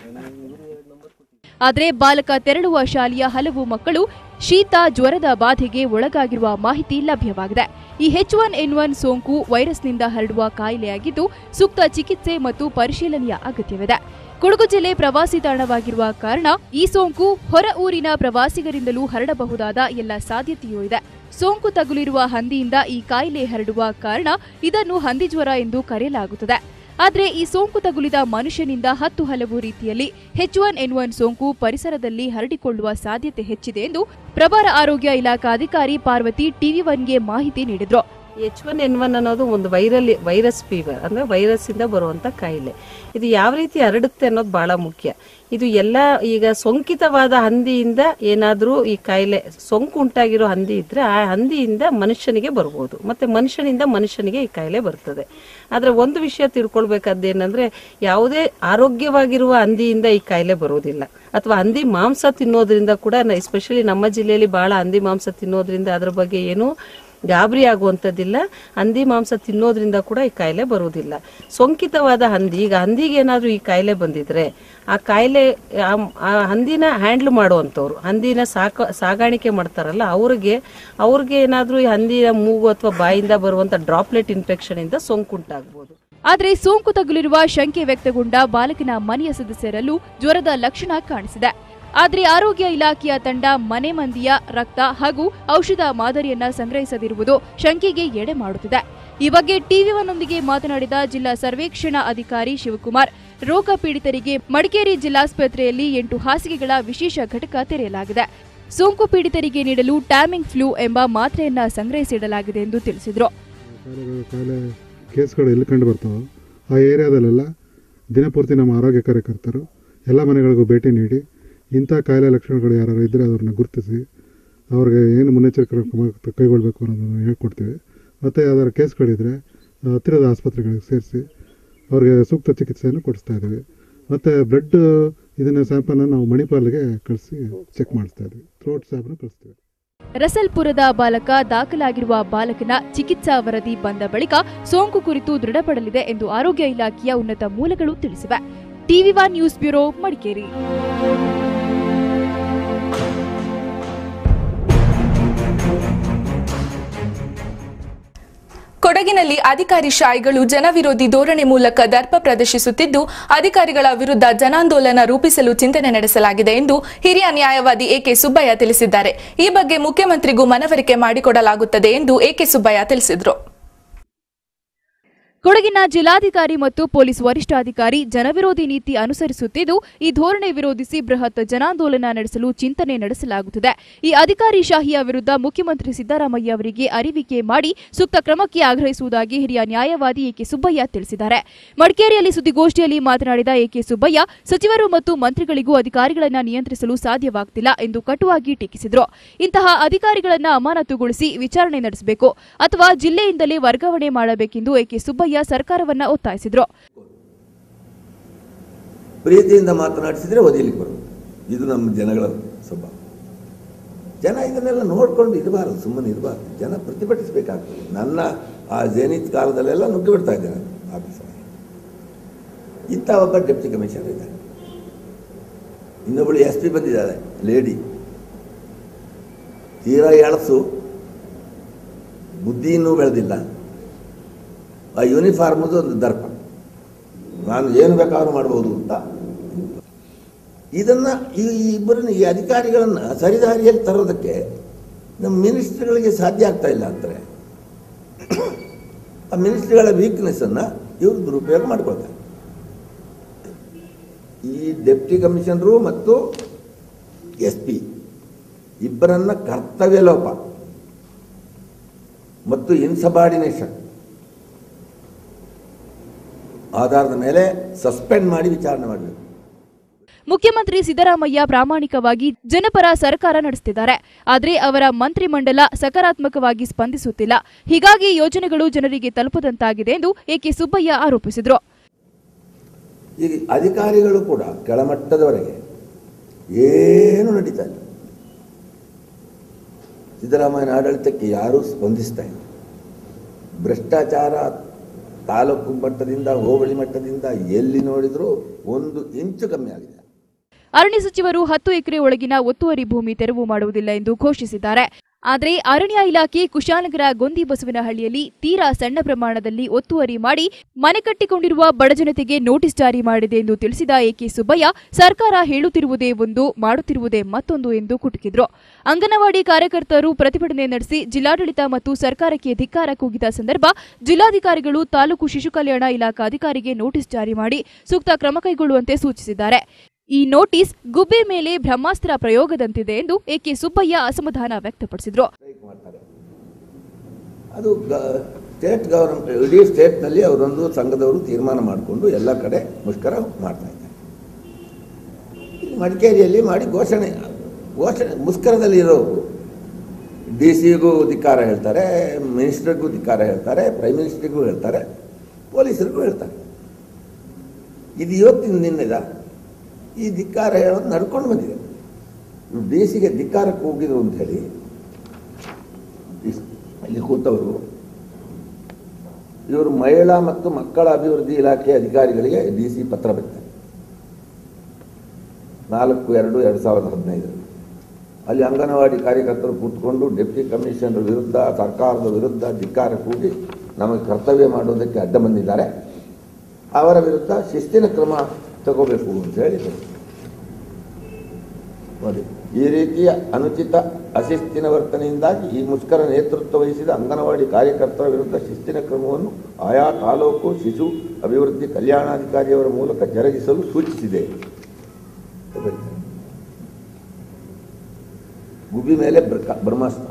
ಆದರೆ ಬಾಲಕ ತೆರಳುವ ಶಾಲೆಯ ಹಲವು ಮಕ್ಕಳು ಶೀತ ಜ್ವರದ ಬಾಧೆಗೆ ಒಳಗಾಗಿರುವ ಮಾಹಿತಿ ಲಭ್ಯವಾಗಿದೆ ಈ ಎಚ್ ಒನ್ ಎನ್ ಒನ್ ಸೋಂಕು ವೈರಸ್ನಿಂದ ಹರಡುವ ಕಾಯಿಲೆಯಾಗಿದ್ದು ಸೂಕ್ತ ಚಿಕಿತ್ಸೆ ಮತ್ತು ಪರಿಶೀಲನೆಯ ಅಗತ್ಯವಿದೆ ಕೊಡಗು ಜಿಲ್ಲೆ ಪ್ರವಾಸಿ ತಾಣವಾಗಿರುವ ಕಾರಣ ಈ ಸೋಂಕು ಹೊರ ಊರಿನ ಪ್ರವಾಸಿಗರಿಂದಲೂ ಹರಡಬಹುದಾದ ಎಲ್ಲ ಸಾಧ್ಯತೆಯೂ ಇದೆ ಸೋಂಕು ತಗುಲಿರುವ ಹಂದಿಯಿಂದ ಈ ಕಾಯಿಲೆ ಹರಡುವ ಕಾರಣ ಇದನ್ನು ಹಂದಿ ಜ್ವರ ಎಂದು ಕರೆಯಲಾಗುತ್ತದೆ ಆದರೆ ಈ ಸೋಂಕು ತಗುಲಿದ ಮನುಷ್ಯನಿಂದ ಹತ್ತು ಹಲವು ರೀತಿಯಲ್ಲಿ ಎಚ್ ಒನ್ ಎನ್ ಒನ್ ಸೋಂಕು ಪರಿಸರದಲ್ಲಿ ಹರಡಿಕೊಳ್ಳುವ ಸಾಧ್ಯತೆ ಹೆಚ್ಚಿದೆ ಎಂದು ಪ್ರಭಾರ ಆರೋಗ್ಯ ಇಲಾಖಾ ಅಧಿಕಾರಿ ಪಾರ್ವತಿ ಟಿವಿ ಒನ್ಗೆ ಮಾಹಿತಿ ನೀಡಿದ್ರು ಎಚ್ ಒನ್ ಎನ್ ಒನ್ ಅನ್ನೋದು ಒಂದು ವೈರಲ್ ವೈರಸ್ ಫೀವರ್ ಅಂದ್ರೆ ವೈರಸ್ ಇಂದ ಬರುವಂತ ಕಾಯಿಲೆ ಇದು ಯಾವ ರೀತಿ ಹರಡುತ್ತೆ ಅನ್ನೋದು ಬಹಳ ಮುಖ್ಯ ಇದು ಎಲ್ಲ ಈಗ ಸೋಂಕಿತವಾದ ಹಂದಿಯಿಂದ ಏನಾದ್ರೂ ಈ ಕಾಯಿಲೆ ಸೋಂಕು ಉಂಟಾಗಿರೋ ಹಂದಿ ಇದ್ರೆ ಆ ಹಂದಿಯಿಂದ ಮನುಷ್ಯನಿಗೆ ಬರ್ಬೋದು ಮತ್ತೆ ಮನುಷ್ಯನಿಂದ ಮನುಷ್ಯನಿಗೆ ಈ ಕಾಯಿಲೆ ಬರ್ತದೆ ಆದ್ರೆ ಒಂದು ವಿಷಯ ತಿಳ್ಕೊಳ್ಬೇಕಾದ್ದು ಏನಂದ್ರೆ ಯಾವುದೇ ಆರೋಗ್ಯವಾಗಿರುವ ಹಂದಿಯಿಂದ ಈ ಕಾಯಿಲೆ ಬರೋದಿಲ್ಲ ಅಥವಾ ಹಂದಿ ಮಾಂಸ ತಿನ್ನೋದ್ರಿಂದ ಕೂಡ ಎಸ್ಪೆಷಲಿ ನಮ್ಮ ಜಿಲ್ಲೆಯಲ್ಲಿ ಬಹಳ ಹಂದಿ ಮಾಂಸ ತಿನ್ನೋದ್ರಿಂದ ಅದ್ರ ಬಗ್ಗೆ ಏನು ಗಾಬರಿ ಆಗುವಂಥದ್ದಿಲ್ಲ ಹಂದಿ ಮಾಂಸ ತಿನ್ನೋದ್ರಿಂದ ಕೂಡ ಈ ಕಾಯಿಲೆ ಬರುವುದಿಲ್ಲ ಸೋಂಕಿತವಾದ ಹಂದಿ ಈಗ ಹಂದಿಗೆ ಏನಾದ್ರೂ ಈ ಕಾಯಿಲೆ ಬಂದಿದ್ರೆ ಆ ಕಾಯಿಲೆ ಆ- ಆ ಹಂದಿನ ಹ್ಯಾಂಡ್ಲ್ ಮಾಡುವಂಥವ್ರು ಹಂದಿನ ಸಾಕ ಸಾಗಾಣಿಕೆ ಮಾಡ್ತಾರಲ್ಲ ಅವ್ರಿಗೆ ಅವ್ರಿಗೆ ಏನಾದ್ರೂ ಈ ಹಂದಿನ ಮೂಗು ಅಥವಾ ಬಾಯಿಂದ ಬರುವಂತ ಡ್ರಾಪ್ಲೆಟ್ ಇನ್ಫೆಕ್ಷನ್ ಇಂದ ಸೋಂಕುಂಟಾಗ್ಬೋದು ಆದರೆ ಸೋಂಕು ತಗುಲಿರುವ ಶಂಕೆ ವ್ಯಕ್ತಗೊಂಡ ಬಾಲಕನ ಮನೆಯ ಸದಸ್ಯರಲ್ಲೂ ಜ್ವರದ ಲಕ್ಷಣ ಕಾಣಿಸಿದೆ ಆದರೆ ಆರೋಗ್ಯ ಇಲಾಖೆಯ ತಂಡ ಮನೆ ಮಂದಿಯ ರಕ್ತ ಹಾಗೂ ಔಷಧ ಮಾದರಿಯನ್ನ ಸಂಗ್ರಹಿಸದಿರುವುದು ಶಂಕೆಗೆ ಎಡೆ ಮಾಡುತ್ತಿದೆ ಈ ಬಗ್ಗೆ ಟಿವಿ ಒನ್ನೊಂದಿಗೆ ಮಾತನಾಡಿದ ಜಿಲ್ಲಾ ಸರ್ವೇಕ್ಷಣಾ ಅಧಿಕಾರಿ ಶಿವಕುಮಾರ್ ರೋಗ ಪೀಡಿತರಿಗೆ ಮಡಿಕೇರಿ ಜಿಲ್ಲಾಸ್ಪತ್ರೆಯಲ್ಲಿ ಎಂಟು ಹಾಸಿಗೆಗಳ ವಿಶೇಷ ಘಟಕ ತೆರೆಯಲಾಗಿದೆ ಸೋಂಕು ಪೀಡಿತರಿಗೆ ನೀಡಲು ಟ್ಯಾಮಿಂಗ್ ಫ್ಲೂ ಎಂಬ ಮಾತ್ರೆಯನ್ನ ಸಂಗ್ರಹಿಸಿಡಲಾಗಿದೆ ಎಂದು ತಿಳಿಸಿದರು ಕಾಯಿಲೆಗಳು ಕಾಯಿಲೆ ಕೇಸ್ಗಳು ಎಲ್ಲಿ ಕಂಡು ಬರ್ತಾವೋ ಆ ಏರಿಯಾದಲ್ಲೆಲ್ಲ ದಿನಪೂರ್ತಿ ನಮ್ಮ ಆರೋಗ್ಯ ಕಾರ್ಯಕರ್ತರು ಎಲ್ಲ ಮನೆಗಳಿಗೂ ಭೇಟಿ ನೀಡಿ ಇಂಥ ಕಾಯಿಲೆ ಲಕ್ಷಣಗಳು ಯಾರು ಇದ್ದರೆ ಅವ್ರನ್ನ ಗುರುತಿಸಿ ಅವ್ರಿಗೆ ಏನು ಮುನ್ನೆಚ್ಚರಿಕೆ ಕ್ರಮ ಕೈಗೊಳ್ಳಬೇಕು ಅನ್ನೋದನ್ನು ಹೇಳ್ಕೊಡ್ತೀವಿ ಮತ್ತು ಯಾವ್ದಾದ್ರು ಕೇಸ್ಗಳಿದ್ದರೆ ಹತ್ತಿರದ ಆಸ್ಪತ್ರೆಗಳಿಗೆ ಸೇರಿಸಿ ಅವ್ರಿಗೆ ಸೂಕ್ತ ಚಿಕಿತ್ಸೆಯನ್ನು ಕೊಡಿಸ್ತಾ ಇದ್ದೀವಿ ಮತ್ತು ಬ್ಲಡ್ ಇದನ್ನ ಸ್ಯಾಂಪಲ್ನ ನಾವು ಮಣಿಪಾಲ್ಗೆ ಕಳಿಸಿ ಚೆಕ್ ಮಾಡಿಸ್ತಾ ಇದ್ವಿ ಥ್ರೋಟ್ ಸ್ಯಾಂಪಲ್ನ ಕಳಿಸ್ತೀವಿ ರಸಲ್ಪುರದ ಬಾಲಕ ದಾಖಲಾಗಿರುವ ಬಾಲಕನ ಚಿಕಿತ್ಸಾ ವರದಿ ಬಂದ ಬಳಿಕ ಸೋಂಕು ಕುರಿತು ದೃಢಪಡಲಿದೆ ಎಂದು ಆರೋಗ್ಯ ಇಲಾಖೆಯ ಉನ್ನತ ಮೂಲಗಳು ತಿಳಿಸಿವೆ TV one news bureau Madikeri ಕೊಡಗಿನಲ್ಲಿ ಅಧಿಕಾರಿ ಶಾಯಿಗಳು ಜನವಿರೋಧಿ ಧೋರಣೆ ಮೂಲಕ ದರ್ಪ ಪ್ರದರ್ಶಿಸುತ್ತಿದ್ದು ಅಧಿಕಾರಿಗಳ ವಿರುದ್ಧ ಜನಾಂದೋಲನ ರೂಪಿಸಲು ಚಿಂತನೆ ನಡೆಸಲಾಗಿದೆ ಎಂದು ಹಿರಿಯ ನ್ಯಾಯವಾದಿ ಎಕೆ ಸುಬ್ಬಯ್ಯ ತಿಳಿಸಿದ್ದಾರೆ ಈ ಬಗ್ಗೆ ಮುಖ್ಯಮಂತ್ರಿಗೂ ಮನವರಿಕೆ ಮಾಡಿಕೊಡಲಾಗುತ್ತದೆ ಎಂದು ಎಕೆ ಸುಬ್ಬಯ್ಯ ತಿಳಿಸಿದರು ಕೊಡಗಿನ ಜಿಲ್ಲಾಧಿಕಾರಿ ಮತ್ತು ಪೊಲೀಸ್ ವರಿಷ್ಠಾಧಿಕಾರಿ ಜನವಿರೋಧಿ ನೀತಿ ಅನುಸರಿಸುತ್ತಿದ್ದು ಈ ಧೋರಣೆ ವಿರೋಧಿಸಿ ಬೃಹತ್ ಜನಾಂದೋಲನ ನಡೆಸಲು ಚಿಂತನೆ ನಡೆಸಲಾಗುತ್ತಿದೆ ಈ ಅಧಿಕಾರಿ ಶಾಹಿಯ ವಿರುದ್ಧ ಮುಖ್ಯಮಂತ್ರಿ ಸಿದ್ದರಾಮಯ್ಯ ಅವರಿಗೆ ಅರಿವಿಕೆ ಮಾಡಿ ಸೂಕ್ತ ಕ್ರಮಕ್ಕೆ ಆಗ್ರಹಿಸುವುದಾಗಿ ಹಿರಿಯ ನ್ಯಾಯವಾದಿ ಎಕೆ ಸುಬ್ಬಯ್ಯ ತಿಳಿಸಿದ್ದಾರೆ ಮಡಿಕೇರಿಯಲ್ಲಿ ಸುದ್ದಿಗೋಷ್ಠಿಯಲ್ಲಿ ಮಾತನಾಡಿದ ಎಕೆ ಸುಬ್ಬಯ್ಯ ಸಚಿವರು ಮತ್ತು ಮಂತ್ರಿಗಳಿಗೂ ಅಧಿಕಾರಿಗಳನ್ನ ನಿಯಂತ್ರಿಸಲು ಸಾಧ್ಯವಾಗ್ತಿಲ್ಲ ಎಂದು ಕಟುವಾಗಿ ಟೀಕಿಸಿದರು ಇಂತಹ ಅಧಿಕಾರಿಗಳನ್ನ ಅಮಾನತುಗೊಳಿಸಿ ವಿಚಾರಣೆ ನಡೆಸಬೇಕು ಅಥವಾ ಜಿಲ್ಲೆಯಿಂದಲೇ ವರ್ಗಾವಣೆ ಮಾಡಬೇಕೆಂದು ಎಕೆ ಸುಬ್ಬಯ್ಯ ಸರ್ಕಾರವನ್ನ ಒತ್ತಾಯಿಸಿದರು ಪ್ರೀತಿಯಿಂದ ಮಾತನಾಡಿಸಿದ್ರೆ ಓದಿಲಿಕ್ಕೆ ಬರೋದು ಇದು ನಮ್ಮ ಜನಗಳ ಸ್ವಭಾವ ಜನ ಇದನ್ನೆಲ್ಲ ನೋಡ್ಕೊಂಡು ಇರಬಾರದು ಸುಮ್ಮನೆ ಇರಬಾರ್ದು ಜನ ಪ್ರತಿಭಟಿಸಬೇಕಾಗ್ತದೆ ನನ್ನ ಆ ಜೇನಿತ್ ಕಾಲದಲ್ಲೆಲ್ಲ ನುಗ್ಗಿ ಬಿಡ್ತಾ ಇದ್ದೇನೆ ಆಫೀಸರ್ ಇಂಥ ಒಬ್ಬ ಡೆಪ್ಟಿ ಕಮಿಷನರ್ ಇದ್ದಾರೆ ಇನ್ನೊಬ್ಬಳು ಎಸ್ ಪಿ ಬಂದಿದ್ದಾರೆ ಲೇಡಿ ತೀರಾ ಎಳಸು ಬುದ್ಧಿ ಇನ್ನೂ ಬೆಳೆದಿಲ್ಲ ಆ ಯೂನಿಫಾರ್ಮದು ಒಂದು ದರ್ಪ ನಾನು ಏನು ಬೇಕಾದ್ರೂ ಮಾಡ್ಬೋದು ಅಂತ ಇದನ್ನು ಈ ಇಬ್ಬರನ್ನ ಈ ಅಧಿಕಾರಿಗಳನ್ನು ಸರಿದಾರಿಯಲ್ಲಿ ತರೋದಕ್ಕೆ ನಮ್ಮ ಮಿನಿಸ್ಟ್ರಿಗಳಿಗೆ ಸಾಧ್ಯ ಆಗ್ತಾ ಇಲ್ಲ ಅಂತಾರೆ ಆ ಮಿನಿಸ್ಟ್ರಿಗಳ ವೀಕ್ನೆಸ್ಸನ್ನು ಇವರು ದುರುಪಯೋಗ ಮಾಡ್ಕೊಳ್ತಾರೆ ಈ ಡೆಪ್ಟಿ ಕಮಿಷನರು ಮತ್ತು ಎಸ್ ಪಿ ಇಬ್ಬರನ್ನ ಕರ್ತವ್ಯ ಲೋಪ ಮತ್ತು ಇನ್ಸಬಾರ್ಡಿನೇಷನ್ ಆಧಾರದ ಮೇಲೆ ಸಸ್ಪೆಂಡ್ ಮಾಡಿ ವಿಚಾರಣೆ ಮಾಡಬೇಕು ಮುಖ್ಯಮಂತ್ರಿ ಸಿದ್ದರಾಮಯ್ಯ ಪ್ರಾಮಾಣಿಕವಾಗಿ ಜನಪರ ಸರ್ಕಾರ ನಡೆಸುತ್ತಿದ್ದಾರೆ ಆದರೆ ಅವರ ಮಂತ್ರಿಮಂಡಲ ಸಕಾರಾತ್ಮಕವಾಗಿ ಸ್ಪಂದಿಸುತ್ತಿಲ್ಲ ಹೀಗಾಗಿ ಯೋಜನೆಗಳು ಜನರಿಗೆ ತಲುಪದಂತಾಗಿದೆ ಎಂದು ಎಕೆ ಸುಬ್ಬಯ್ಯ ಆರೋಪಿಸಿದರು ಈಗ ಅಧಿಕಾರಿಗಳು ಕೂಡ ಕೆಳಮಟ್ಟದವರೆಗೆ ಏನು ನಡೀತಾ ಇಲ್ಲ ಸಿದ್ದರಾಮಯ್ಯನ ಆಡಳಿತಕ್ಕೆ ಯಾರೂ ಸ್ಪಂದಿಸ್ತಾ ಇಲ್ಲ ಭ್ರಷ್ಟಾಚಾರ ತಾಲೂಕು ಮಟ್ಟದಿಂದ ಹೋಬಳಿ ಮಟ್ಟದಿಂದ ಎಲ್ಲಿ ನೋಡಿದರೂ ಒಂದು ಇಂಚು ಕಮ್ಮಿ ಆಗಿದೆ ಅರಣ್ಯ ಸಚಿವರು ಹತ್ತು ಎಕರೆ ಒಳಗಿನ ಒತ್ತುವರಿ ಭೂಮಿ ತೆರವು ಮಾಡುವುದಿಲ್ಲ ಎಂದು ಘೋಷಿಸಿದ್ದಾರೆ ಆದರೆ ಅರಣ್ಯ ಇಲಾಖೆ ಕುಶಾಲನಗರ ಗೊಂದಿ ಬಸವನಹಳ್ಳಿಯಲ್ಲಿ ತೀರಾ ಸಣ್ಣ ಪ್ರಮಾಣದಲ್ಲಿ ಒತ್ತುವರಿ ಮಾಡಿ ಮನೆ ಕಟ್ಟಿಕೊಂಡಿರುವ ಬಡಜನತೆಗೆ ನೋಟಿಸ್ ಜಾರಿ ಮಾಡಿದೆ ಎಂದು ತಿಳಿಸಿದ ಎಕೆ ಸುಬ್ಬಯ್ಯ ಸರ್ಕಾರ ಹೇಳುತ್ತಿರುವುದೇ ಒಂದು ಮಾಡುತ್ತಿರುವುದೇ ಮತ್ತೊಂದು ಎಂದು ಕುಟುಕಿದ್ರು ಅಂಗನವಾಡಿ ಕಾರ್ಯಕರ್ತರು ಪ್ರತಿಭಟನೆ ನಡೆಸಿ ಜಿಲ್ಲಾಡಳಿತ ಮತ್ತು ಸರ್ಕಾರಕ್ಕೆ ಧಿಕ್ಕಾರ ಕೂಗಿದ ಸಂದರ್ಭ ಜಿಲ್ಲಾಧಿಕಾರಿಗಳು ತಾಲೂಕು ಶಿಶು ಕಲ್ಯಾಣ ಇಲಾಖಾ ಅಧಿಕಾರಿಗೆ ನೋಟಿಸ್ ಜಾರಿ ಮಾಡಿ ಸೂಕ್ತ ಕ್ರಮ ಕೈಗೊಳ್ಳುವಂತೆ ಸೂಚಿಸಿದ್ದಾರೆ ಈ ನೋಟಿಸ್ ಗುಬ್ಬೆ ಮೇಲೆ ಬ್ರಹ್ಮಾಸ್ತ್ರ ಪ್ರಯೋಗದಂತಿದೆ ಎಂದು ಎಕೆ ಸುಬ್ಬಯ್ಯ ಅಸಮಾಧಾನ ವ್ಯಕ್ತಪಡಿಸಿದರು ಅದು ಸ್ಟೇಟ್ ಗವರ್ಮೆಂಟ್ ಇಡೀ ಸ್ಟೇಟ್ನಲ್ಲಿ ಅವರೊಂದು ಸಂಘದವರು ತೀರ್ಮಾನ ಮಾಡಿಕೊಂಡು ಎಲ್ಲ ಕಡೆ ಮುಷ್ಕರ ಮಾಡ್ತಾ ಇದ್ದಾರೆ ಇಲ್ಲಿ ಮಡಿಕೇರಿಯಲ್ಲಿ ಮಾಡಿ ಘೋಷಣೆ ಘೋಷಣೆ ಮುಷ್ಕರದಲ್ಲಿ ಇರೋರು ಡಿ ಸಿಗೂ ಧಿಕ್ಕಾರ ಹೇಳ್ತಾರೆ ಮಿನಿಸ್ಟರ್ಗೂ ಧಿಕ್ಕಾರ ಹೇಳ್ತಾರೆ ಪ್ರೈಮ್ ಮಿನಿಸ್ಟರ್ಗೂ ಹೇಳ್ತಾರೆ ಪೊಲೀಸರಿಗೂ ಹೇಳ್ತಾರೆ ಇದು ಇವತ್ತಿನ ನಿನ್ನೆದ ಈ ಧಿಕ್ಕಾರ ಹೇಳೋದು ನಡ್ಕೊಂಡು ಬಂದಿದೆ ಡಿ ಸಿಗೆ ಧಿಕ್ಕಾರಕ್ಕೆ ಹೋಗಿದ್ರು ಅಂತ ಹೇಳಿ ಇಲ್ಲಿ ಕೂತವರು ಇವರು ಮಹಿಳಾ ಮತ್ತು ಮಕ್ಕಳ ಅಭಿವೃದ್ಧಿ ಇಲಾಖೆ ಅಧಿಕಾರಿಗಳಿಗೆ ಡಿ ಸಿ ಪತ್ರ ಬರೀತಾರೆ ನಾಲ್ಕು ಎರಡು ಎರಡು ಸಾವಿರದ ಹದಿನೈದರಲ್ಲಿ ಅಲ್ಲಿ ಅಂಗನವಾಡಿ ಕಾರ್ಯಕರ್ತರು ಕೂತ್ಕೊಂಡು ಡೆಪ್ಟಿ ಕಮಿಷನರ್ ವಿರುದ್ಧ ಸರ್ಕಾರದ ವಿರುದ್ಧ ಧಿಕ್ಕಾರ ಕೂಗಿ ನಮಗೆ ಕರ್ತವ್ಯ ಮಾಡುವುದಕ್ಕೆ ಅಡ್ಡ ಬಂದಿದ್ದಾರೆ ಅವರ ವಿರುದ್ಧ ಶಿಸ್ತಿನ ಕ್ರಮ ತಗೋಬೇಕು ಅಂತ ಹೇಳಿ ನೋಡಿ ಈ ರೀತಿಯ ಅನುಚಿತ ಅಶಿಸ್ತಿನ ವರ್ತನೆಯಿಂದಾಗಿ ಈ ಮುಷ್ಕರ ನೇತೃತ್ವ ವಹಿಸಿದ ಅಂಗನವಾಡಿ ಕಾರ್ಯಕರ್ತರ ವಿರುದ್ಧ ಶಿಸ್ತಿನ ಕ್ರಮವನ್ನು ಆಯಾ ತಾಲೂಕು ಶಿಶು ಅಭಿವೃದ್ಧಿ ಕಲ್ಯಾಣಾಧಿಕಾರಿಯವರ ಮೂಲಕ ಜರುಗಿಸಲು ಸೂಚಿಸಿದೆ ಗುಬಿ ಮೇಲೆ ಬ್ರ- ಬ್ರಹ್ಮಾಸ್ತ್ರ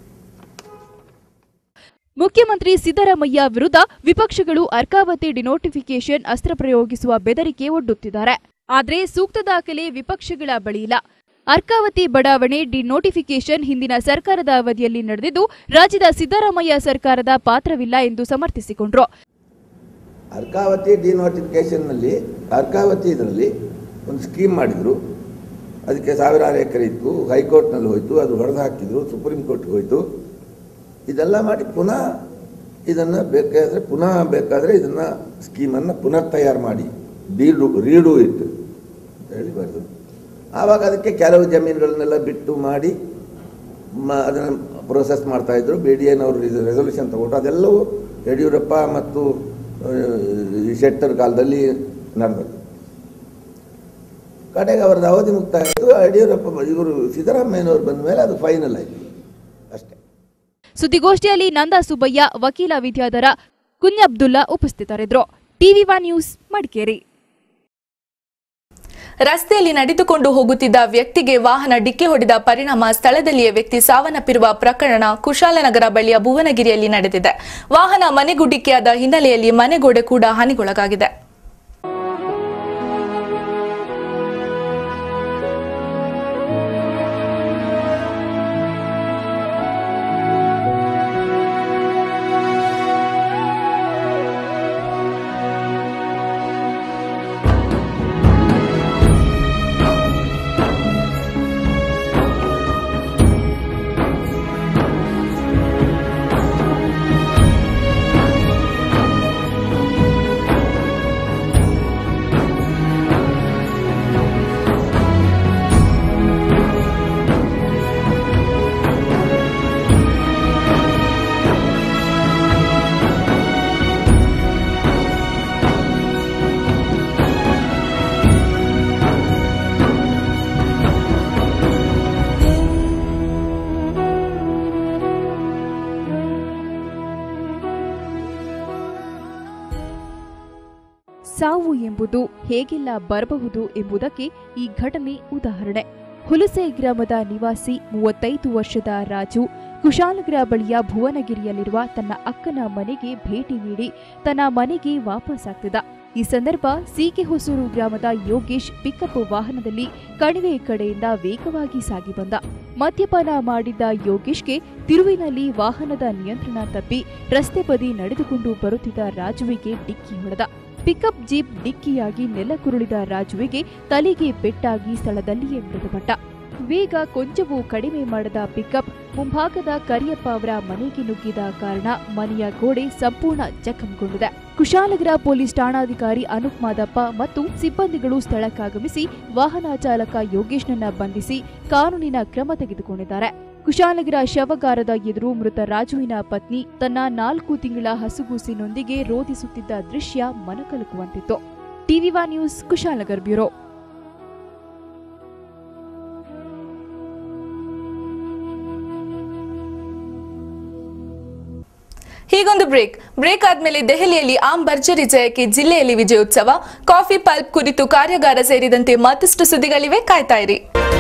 ಮುಖ್ಯಮಂತ್ರಿ ಸಿದ್ದರಾಮಯ್ಯ ವಿರುದ್ಧ ವಿಪಕ್ಷಗಳು ಅರ್ಕಾವತಿ ಡಿನೋಟಿಫಿಕೇಶನ್ ಅಸ್ತ್ರ ಪ್ರಯೋಗಿಸುವ ಬೆದರಿಕೆ ಒಡ್ಡುತ್ತಿದ್ದಾರೆ ಆದರೆ ಸೂಕ್ತ ದಾಖಲೆ ವಿಪಕ್ಷಗಳ ಬಳಿ ಇಲ್ಲ ಅರ್ಕಾವತಿ ಬಡಾವಣೆ ಡಿನೋಟಿಫಿಕೇಶನ್ ಹಿಂದಿನ ಸರ್ಕಾರದ ಅವಧಿಯಲ್ಲಿ ನಡೆದಿದ್ದು ರಾಜ್ಯದ ಸಿದ್ದರಾಮಯ್ಯ ಸರ್ಕಾರದ ಪಾತ್ರವಿಲ್ಲ ಎಂದು ಸಮರ್ಥಿಸಿಕೊಂಡ್ರು ಅರ್ಕಾವತಿ ಡಿನೋಟಿಫಿಕೇಶನ್ನಲ್ಲಿ ಅರ್ಕಾವತಿ ಇದರಲ್ಲಿ ಒಂದು ಸ್ಕೀಮ್ ಮಾಡಿದರು ಅದಕ್ಕೆ ಸಾವಿರಾರು ಎಕರೆ ಇತ್ತು ಹೈಕೋರ್ಟ್ನಲ್ಲಿ ಹೋಯಿತು ಅದು ಹೊಡೆದು ಹಾಕಿದ್ರು ಸುಪ್ರೀಂ ಕೋರ್ಟ್ಗೆ ಹೋಯಿತು ಇದೆಲ್ಲ ಮಾಡಿ ಪುನಃ ಇದನ್ನು ಬೇಕಾದರೆ ಪುನಃ ಬೇಕಾದರೆ ಇದನ್ನು ಸ್ಕೀಮನ್ನು ಪುನಃ ತಯಾರು ಮಾಡಿ ಡೀಡು ರೀಡು ಇತ್ತು ಅಂತ ಹೇಳಿ ಬರೆದು ಆವಾಗ ಅದಕ್ಕೆ ಕೆಲವು ಜಮೀನುಗಳನ್ನೆಲ್ಲ ಬಿಟ್ಟು ಮಾಡಿ ಮ ಅದನ್ನು ಪ್ರೊಸೆಸ್ ಮಾಡ್ತಾಯಿದ್ರು ಬಿ ಡಿ ಎನವರು ರೆಸೊಲ್ಯೂಷನ್ ತಗೊಂಡು ಅದೆಲ್ಲವೂ ಯಡಿಯೂರಪ್ಪ ಮತ್ತು ಆ, ಈ ಶೆಟ್ಟರ್ ಕಾಲದಲ್ಲಿ ನಡೆದದ್ದು ಕಡೆಗೆ ಅವರದ್ದು ಅವಧಿ ಮುಕ್ತಾಯ ಆಯಿತು ಯಡಿಯೂರಪ್ಪ ಇವರು ಸಿದ್ದರಾಮಯ್ಯನವರು ಬಂದ ಮೇಲೆ ಅದು ಫೈನಲ್ ಆಯಿತು ಅಷ್ಟೇ ಸುದ್ದಿಗೋಷ್ಠಿಯಲ್ಲಿ ನಂದಾ ಸುಬ್ಬಯ್ಯ ವಕೀಲ ವಿದ್ಯಾಧರ ಕುഞ്ഞബ്ದುಲ್ಲಾ ಉಪಸ್ಥಿತರಿದ್ದರು ಟಿವಿ ಒನ್ ನ್ಯೂಸ್ ಮಡಿಕೇರಿ ರಸ್ತೆಯಲ್ಲಿ ನಡೆದುಕೊಂಡು ಹೋಗುತ್ತಿದ್ದ ವ್ಯಕ್ತಿಗೆ ವಾಹನ ಡಿಕ್ಕಿ ಹೊಡೆದ ಪರಿಣಾಮ ಸ್ಥಳದಲ್ಲಿಯೇ ವ್ಯಕ್ತಿ ಸಾವನ್ನಪ್ಪಿರುವ ಪ್ರಕರಣ ಕುಶಾಲನಗರ ಬಳಿಯ ಭುವನಗಿರಿಯಲ್ಲಿ ನಡೆದಿದೆ ವಾಹನ ಮನೆಗೂ ಡಿಕ್ಕಿಯಾದ ಹಿನ್ನೆಲೆಯಲ್ಲಿ ಮನೆಗೋಡೆ ಕೂಡ ಹಾನಿಗೊಳಗಾಗಿದೆ ಸಾವು ಎಂಬುದು ಹೇಗೆಲ್ಲ ಬರಬಹುದು ಎಂಬುದಕ್ಕೆ ಈ ಘಟನೆ ಉದಾಹರಣೆ ಹುಲಸೆ ಗ್ರಾಮದ ನಿವಾಸಿ ಮೂವತ್ತೈದು ವರ್ಷದ ರಾಜು ಕುಶಾಲನಗರ ಬಳಿಯ ಭುವನಗಿರಿಯಲ್ಲಿರುವ ತನ್ನ ಅಕ್ಕನ ಮನೆಗೆ ಭೇಟಿ ನೀಡಿ ತನ್ನ ಮನೆಗೆ ವಾಪಸ್ಸಾಗ್ತಿದ್ದ ಈ ಸಂದರ್ಭ ಸೀಕೆ ಹೊಸೂರು ಗ್ರಾಮದ ಯೋಗೇಶ್ ಪಿಕಪ್ ವಾಹನದಲ್ಲಿ ಕಣಿವೆ ಕಡೆಯಿಂದ ವೇಗವಾಗಿ ಸಾಗಿ ಬಂದ ಮದ್ಯಪಾನ ಮಾಡಿದ್ದ ಯೋಗೇಶ್ಗೆ ತಿರುವಿನಲ್ಲಿ ವಾಹನದ ನಿಯಂತ್ರಣ ತಪ್ಪಿ ರಸ್ತೆ ಬದಿ ನಡೆದುಕೊಂಡು ಬರುತ್ತಿದ್ದ ರಾಜುವಿಗೆ ಡಿಕ್ಕಿ ಹೊಡೆದ ಪಿಕಪ್ ಜೀಪ್ ಡಿಕ್ಕಿಯಾಗಿ ನೆಲಕ್ಕುರುಳಿದ ರಾಜುವಿಗೆ ತಲೆಗೆ ಪೆಟ್ಟಾಗಿ ಸ್ಥಳದಲ್ಲಿಯೇ ಮೃತಪಟ್ಟ ವೇಗ ಕೊಂಚವೂ ಕಡಿಮೆ ಮಾಡದ ಪಿಕಪ್ ಮುಂಭಾಗದ ಕರಿಯಪ್ಪ ಅವರ ಮನೆಗೆ ನುಗ್ಗಿದ ಕಾರಣ ಮನೆಯ ಗೋಡೆ ಸಂಪೂರ್ಣ ಜಖಂಗೊಂಡಿದೆ ಕುಶಾಲನಗರ ಪೊಲೀಸ್ ಠಾಣಾಧಿಕಾರಿ ಅನೂಪ್ ಮಾದಪ್ಪ ಮತ್ತು ಸಿಬ್ಬಂದಿಗಳು ಸ್ಥಳಕ್ಕಾಗಮಿಸಿ ವಾಹನ ಚಾಲಕ ಯೋಗೇಶ್ನನ್ನ ಬಂಧಿಸಿ ಕಾನೂನಿನ ಕ್ರಮ ತೆಗೆದುಕೊಂಡಿದ್ದಾರೆ ಕುಶಾಲನಗರ ಶವಗಾರದ ಎದುರು ಮೃತ ರಾಜುವಿನ ಪತ್ನಿ ತನ್ನ ನಾಲ್ಕು ತಿಂಗಳ ಹಸುಗೂಸಿನೊಂದಿಗೆ ರೋಧಿಸುತ್ತಿದ್ದ ದೃಶ್ಯ ಮನಕಲುಕುವಂತಿತ್ತು TV one news Kushalnagar bureau ಹೀಗೊಂದು ಬ್ರೇಕ್ ಬ್ರೇಕ್ ಆದ್ಮೇಲೆ ದೆಹಲಿಯಲ್ಲಿ ಆಮ್ ಭರ್ಜರಿ ಜಯಕ್ಕೆ ಜಿಲ್ಲೆಯಲ್ಲಿ ವಿಜಯೋತ್ಸವ ಕಾಫಿ ಪಲ್ಪ್ ಕುರಿತು ಕಾರ್ಯಾಗಾರ ಸೇರಿದಂತೆ ಮತ್ತಷ್ಟು ಸುದ್ದಿಗಳಿವೆ ಕಾಯ್ತಾ ಇರಿ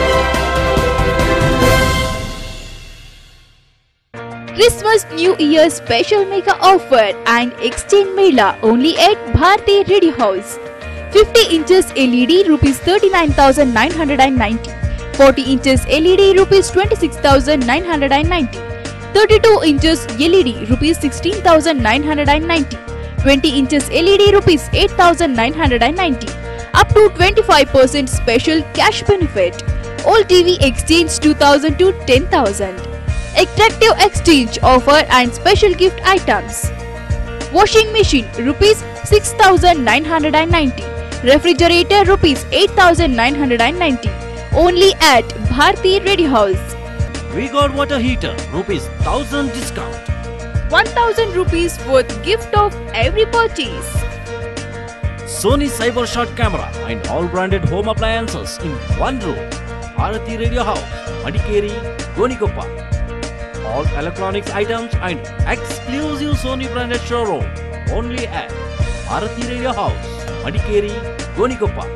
Christmas New Year special mega offer and exchange mela only at Bharti Radio House. 50 inches LED rupees 39,990. 40 inches LED rupees 26,990. 32 inches LED rupees 16,990. 20 inches LED rupees 8,990. Up to 25% special cash benefit. All TV exchange 2,000 to 10,000. Attractive exchange offer and special gift items. Washing machine rupees 6990. Refrigerator rupees 8990. Only at Bharti Ready House. We got water heater, rupees 1000 discount. 1000 rupees worth gift of every purchase. Sony Cyber Shot camera and all branded home appliances in one room. Bharati Radio House, Madikeri, Gonikoppa. All electronics items and exclusive Sony branded showroom only at Bharati Radio House, Madikeri, Gonikoppa.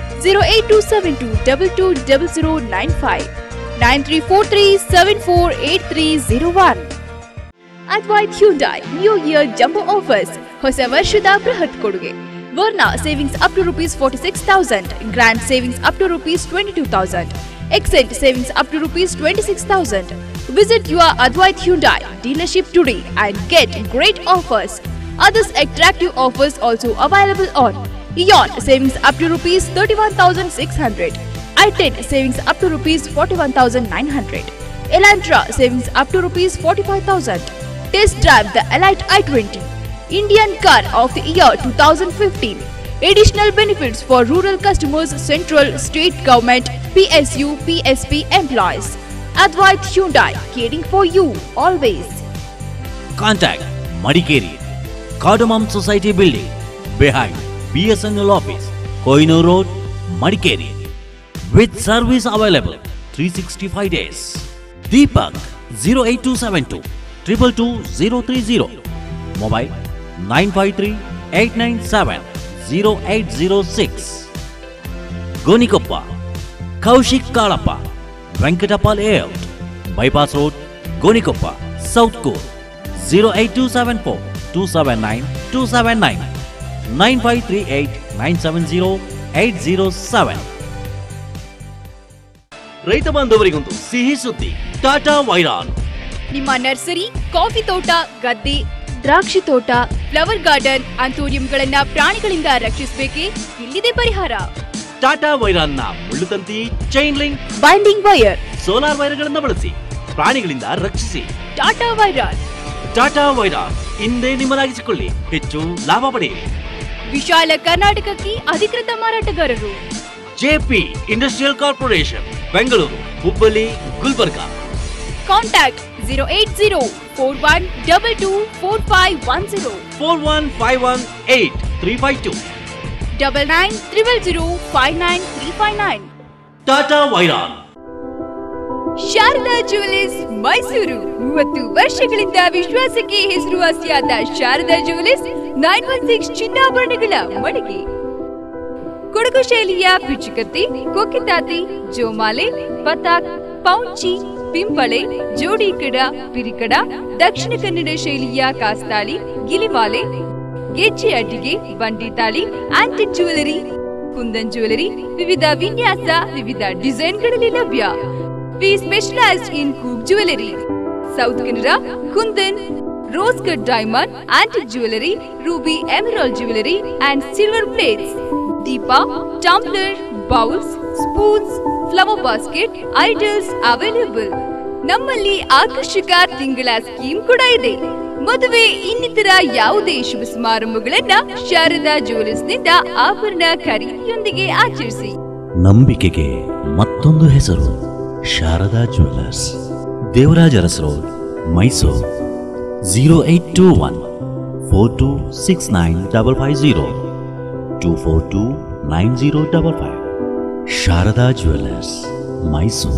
08272220095 9343748301 Advait Hyundai new year jumbo offers ಹೊಸ ವರ್ಷದ ಬೃಹತ್ ಕೊಡುಗೆ Verna savings up to rupees forty six thousand grand savings up to rupees twenty two thousand Xcent savings up to rupees twenty six thousand visit your Advait Hyundai dealership today and get great offers Others attractive offers also available on Eon savings up to rupees 31,600. i10 savings up to rupees 41,900. Elantra savings up to rupees 45,000. Test drive the Elite i20. Indian Car of the Year 2015. Additional benefits for rural customers, central, state government, PSU, PSP employees. Advait Hyundai, caring for you always. Contact Madikeri, Cardamom Society Building, behind BSNL office, Koinur Road, Madikeri. With service available 365 days. Deepak 08272 222 Mobile 953 897 0806. Gonikoppa, Kaushik Kalappa, Venkatapal Layout, Bypass Road, Gonikoppa, South Core 08274 279 279 9538 970 807 ರೈತ ಬಾಂಧವರಿಗೊಂದು ಸಿಹಿ ಸುದ್ದಿ ಟಾಟಾ ವೈರಾನ್ ನಿಮ್ಮ nursery coffee ತೋಟ ಗದ್ದೆ ದ್ರಾಕ್ಷಿ ತೋಟ flower garden ಅಂತೋರಿಯಂಗಳನ್ನ ಪ್ರಾಣಿಗಳಿಂದ ರಕ್ಷಿಸಬೇಕೇ ಇಲ್ಲಿದೆ ಪರಿಹಾರ ಟಾಟಾ ವೈರಾನ್ನ ಮುಳ್ಳುತಂತಿ chain link binding wire solar ವೈರ್ಗಳನ್ನು ಬಳಸಿ ಪ್ರಾಣಿಗಳಿಂದ ರಕ್ಷಿಸಿ ಟಾಟಾ ವೈರಾನ್ ಟಾಟಾ ವೈರಾನ್ ಹಿಂದೆ ನಿಮ್ಮದಾಗಿಸಿಕೊಳ್ಳಿ ಹೆಚ್ಚು ಲಾಭ ಪಡೆಯಿರಿ ವಿಶಾಲ ಕರ್ನಾಟಕಕ್ಕೆ ಅಧಿಕೃತ ಮಾರಾಟಗಾರರು JP industrial corporation Bengaluru Hubballi Gulbarga contact zero eight zero four one double two four five one zero four one five one eight three five two double nine triple zero five nine three five nine Tata Wiron Sharada jewellers Mysuru ಮೂವತ್ತು ವರ್ಷಗಳಿಂದ ವಿಶ್ವಾಸಕ್ಕೆ ಹೆಸರುವಾಸಿಯಾದ Sharada jewellers nine one six ಚಿನ್ನಾಭರಣಗಳ ಮಳಿಗೆ ಕೊಡಗು ಶೈಲಿಯ ಪಿಚುಕತ್ತಿ ಕೊಕ್ಕಿತಾತಿ ಜೋಮಾಲೆ ಪತಾಕ್ ಪೌಂಚಿ ಪಿಂಪಳೆ ಜೋಡಿಕಡ ಪಿರಿಕಡ ದಕ್ಷಿಣ ಕನ್ನಡ ಶೈಲಿಯ ಕಾಸ್ತಾಳಿ ಗಿಲಿಮಾಲೆ ಗೆಜ್ಜೆ ಅಟ್ಟಿಗೆ ಬಂಡಿತಾಳಿ ಆಂಟಿಕ್ ಜ್ಯುವೆಲರಿ ಕುಂದನ್ ಜ್ಯುವೆಲರಿ ವಿವಿಧ ವಿನ್ಯಾಸ ವಿವಿಧ ಡಿಸೈನ್ಗಳಲ್ಲಿ ಲಭ್ಯ ವಿ ಸ್ಪೆಷಲೈಸ್ಡ್ ಇನ್ ಕೂಕ್ jewellery south Canara kundan rose cut diamond antique jewellery ruby emerald jewellery and silver plates deepa tumbler bowls spoons flower basket idols available ನಮ್ಮಲ್ಲಿ ಆಕರ್ಷಕ ತಿಂಗಳ ಸ್ಕೀಮ್ ಕೂಡ ಇದೆ ಮದುವೆ ಇನ್ನಿತರ ಯಾವುದೇ ಶುಭ ಸಮಾರಂಭಗಳನ್ನ ಶಾರದಾ ಜ್ಯುವೆಲರ್ಸ್ ನಿಂದ ಆಭರಣ ಖರೀದಿಯೊಂದಿಗೆ ಆಚರಿಸಿ ನಂಬಿಕೆಗೆ ಮತ್ತೊಂದು ಹೆಸರು Sharada jewellers Devaraja Urs road Mysuru zero eight two one four two six nine double five zero two four two nine zero double five Sharada jewellers Mysuru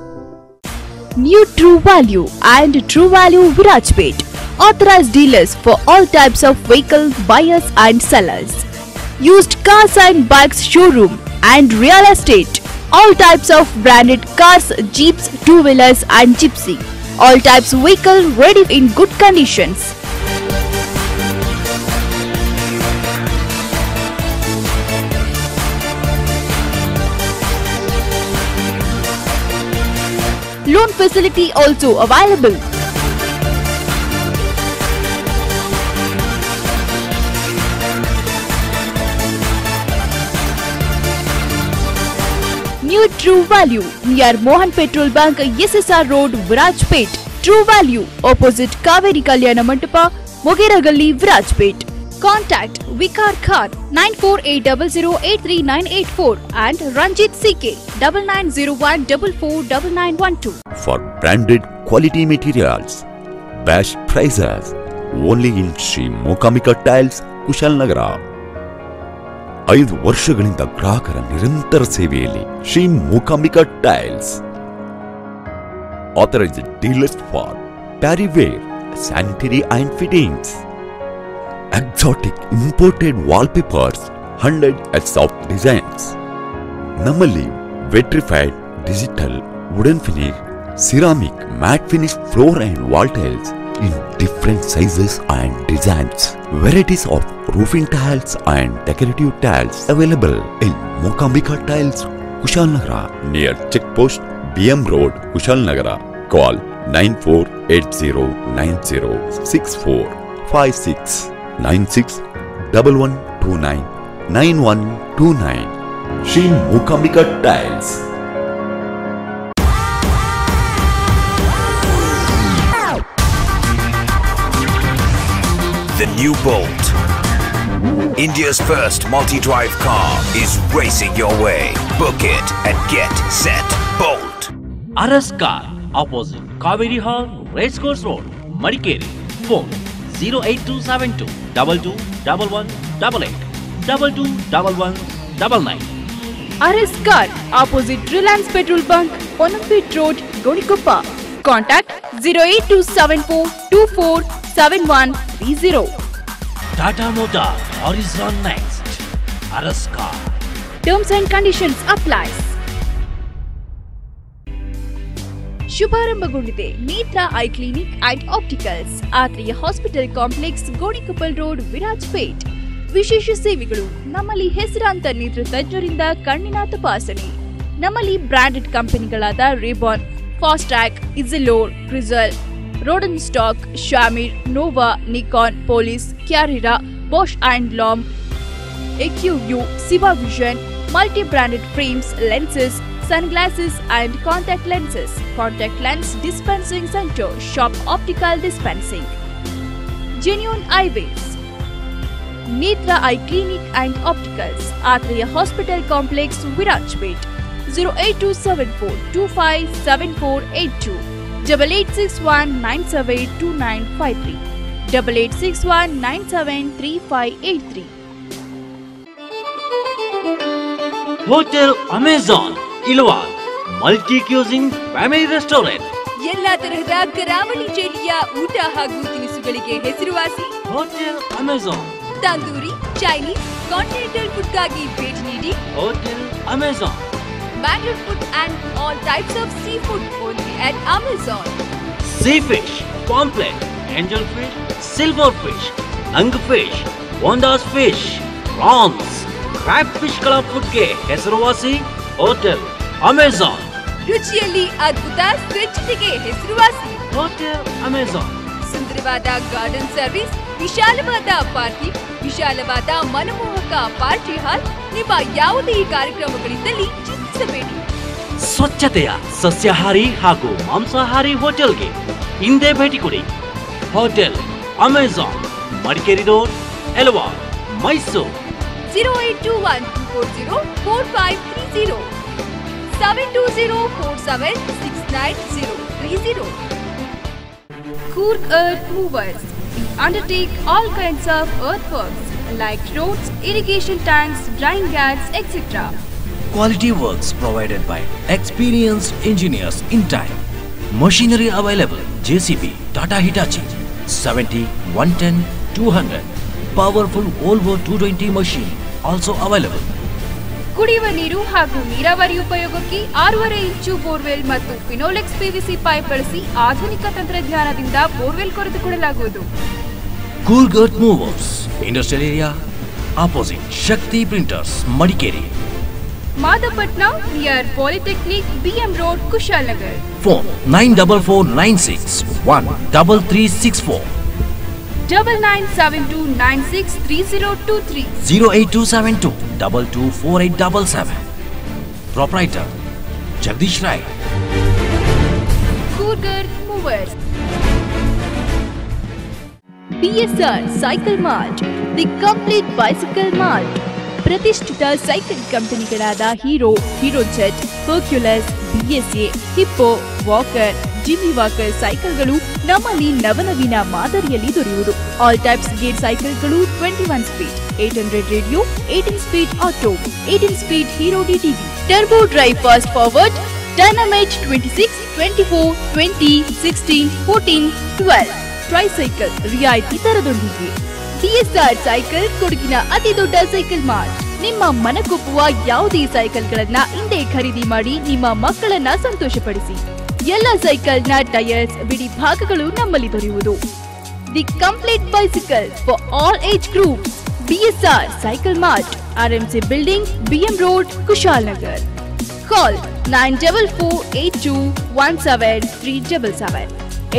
New True Value and True Value Virajpet. Authorized dealers for all types of vehicle buyers and sellers. Used cars and bikes showroom and real estate. All types of branded cars, jeeps, two-wheelers and gypsy. All types vehicle ready in good conditions. Loan facility also available. New True Value near Mohan Petrol Bank, SSR Road, Virajpet. True Value opposite Kaveri Kalyana Mandapa, Mogeragalli, Virajpet. Contact Vikar Khan 9480083984 and Ranjit CK 9901449912. for branded quality materials. Best prices only in Shri Mookambika tiles Kushalanagara ಐದು ವರ್ಷಗಳಿಂದ ಗ್ರಾಹಕರ ನಿರಂತರ ಸೇವೆಯಲ್ಲಿ Shri Mookambika tiles authorised dealers for Parryware sanitary and fittings exotic imported wallpapers hundreds of designs ನಮ್ಮಲ್ಲಿ vitrified digital wooden finish ceramic matt finish floor and wall tiles in different sizes and designs. Varieties of roofing tiles and decorative tiles available in Mokambika Tiles, Kushalnagara near Checkpost BM Road, Kushalnagara. Call 9480906456 96 1129 9129. Shri Mokambika Tiles. The new Bolt. India's first multi-drive car is racing your way. Book it and get set. Bolt. Urs car opposite Kaveri hall race course road Madikeri phone zero eight two seven two double two double one double eight double two double one double nine RS Car, opposite Reliance Petrol Bunk, Onampet Road, Gonikoppa. Contact 08274247130. Tata motor horizon next Urs car Terms and conditions applies. ಶುಭಾರಂಭಗೊಂಡಿದೆ Netra eye clinic and opticals Atreya hospital complex Gonikoppal road Virajpet ವಿಶೇಷ ಸೇವೆಗಳು ನಮ್ಮಲ್ಲಿ ಹೆಸರಾಂತ ನೇತ್ರ ತಜ್ಞರಿಂದ ಕಣ್ಣಿನ ತಪಾಸಣೆ ನಮ್ಮಲ್ಲಿ ಬ್ರಾಂಡೆಡ್ ಕಂಪನಿಗಳಾದ Ray Ban Fastrack Essilor Crizal Rodenstock Shamir Nova Nikon Police Carrera Bausch and Lomb Acuvue Ciba vision multi branded frames lenses sunglasses and contact lenses contact lens dispensing center shop optical dispensing genuine eyewears netra eye clinic and opticals atreya hospital complex virajpet 08274257482 8861972953 8861973583 hotel Amazon ಇಲ್ವಾಲ್ multi cuisine family restaurant ಎಲ್ಲಾ ತರಹದ ಕರಾವಳಿ ಶೈಲಿಯ ಊಟ ಹಾಗೂ ತಿನಿಸುಗಳಿಗೆ ಹೆಸರುವಾಸಿ hotel Amazon tandoori Chinese continental ಫುಡ್ಗಾಗಿ ಭೇಟಿ ನೀಡಿ hotel Amazon Bangalore food and all types of seafood only at Amazon sea fish pomfret angel fish silver fish nang fish ವಂಡಾಸ್ ಫಿಶ್ ಪ್ರಾನ್ಸ್ ಕ್ರ್ಯಾಬ್ ಫಿಶ್ಗಳ ಫುಡ್ಗೆ ಹೆಸರುವಾಸಿ ಹೋಟೆಲ್ ಅಮೆಜಾನ್ ರುಚಿಯಲ್ಲಿ ಅದ್ಭುತ ಸ್ವಚ್ಛತೆಗೆ ಹೆಸರುವಾಸಿ ಹೋಟೆಲ್ ಅಮೆಜಾನ್ ಸುಂದರವಾದ ಗಾರ್ಡನ್ ಸರ್ವಿಸ್ ವಿಶಾಲವಾದ ಪಾರ್ಕಿಂಗ್ ವಿಶಾಲವಾದ ಮನಮೋಹಕ ಪಾರ್ಟಿ ಹಾಲ್ ನಿಮ್ಮ ಯಾವುದೇ ಕಾರ್ಯಕ್ರಮಗಳಿದ್ದಲ್ಲಿ ಚಿಂತಿಸಬೇಡಿ ಸ್ವಚ್ಛತೆಯ ಸಸ್ಯಾಹಾರಿ ಹಾಗೂ ಮಾಂಸಾಹಾರಿ ಹೋಟೆಲ್ಗೆ ಹಿಂದೆ ಭೇಟಿ ಕೊಡಿ hotel Amazon Madikeri road Ilavala Mysuru zero eight two one two four zero four five three zero seven two zero four seven six nine zero three zero Kurk Earth Movers. We undertake all kinds of earthworks like roads, irrigation tanks, drying gas, etc. Quality works provided by experienced engineers in time. Machinery available JCB, Tata Hitachi, 70, 110, 200. Powerful Volvo 220 machine also available. ಕುಡಿಯುವ ನೀರು ಹಾಗೂ ನೀರಾವರಿ ಉಪಯೋಗಕ್ಕೆ ಆರೂವರೆ ಇಂಚು borewell ಮತ್ತು Finolex PVC pipe ಬಳಸಿ ಆಧುನಿಕ ತಂತ್ರಜ್ಞಾನದಿಂದ ಬೋರ್ವೆಲ್ ಕೊರೆದುಕೊಡಲಾಗುವುದು Cool Earth Movers, Industrial Area, opposite Shakti Printers, Madikeri. Madapatna near polytechnic BM road Kushalnagar Phone 94496 double nine seven two nine six three zero two three 08272 224877. Proprietor Jagdish Rai. Coorg movers BSR cycle mart the complete bicycle mart ಪ್ರತಿಷ್ಠಿತ cycle ಕಂಪನಿಗಳಾದ Hero Hero Jet Hercules BSA Hippo Walker Jimmy Walker ಸೈಕಲ್ಗಳು ನಮ್ಮಲ್ಲಿ ನವನವೀನ ಮಾದರಿಯಲ್ಲಿ ದೊರೆಯುವುದು all types gear ಸೈಕಲ್ಗಳು twenty one speed eight hundred radio eighteen speed auto eighteen speed Hero DTV turbo drive fast forward dynamite twenty six twenty four twenty sixteen fourteen twelve tricycle ರಿಯಾಯಿತಿ ದರದೊಂದಿಗೆ DSR cycle ಕೊಡಗಿನ ಅತಿ ದೊಡ್ಡ cycle mart ನಿಮ್ಮ ಮನಕೊಪ್ಪುವ ಯಾವುದೇ ಸೈಕಲ್ಗಳನ್ನ ಹಿಂದೆ ಖರೀದಿ ಮಾಡಿ ನಿಮ್ಮ ಮಕ್ಕಳನ್ನ ಸಂತೋಷಪಡಿಸಿ ಎಲ್ಲ ಸೈಕಲ್ನ ಟೈರ್ಸ್ ಬಿಡಿ ಭಾಗಗಳು ನಮ್ಮಲ್ಲಿ ದೊರೆಯುವುದು the complete bicycle for all age group BSR cycle mart RMC building BM road Kushalnagar Call 9448217377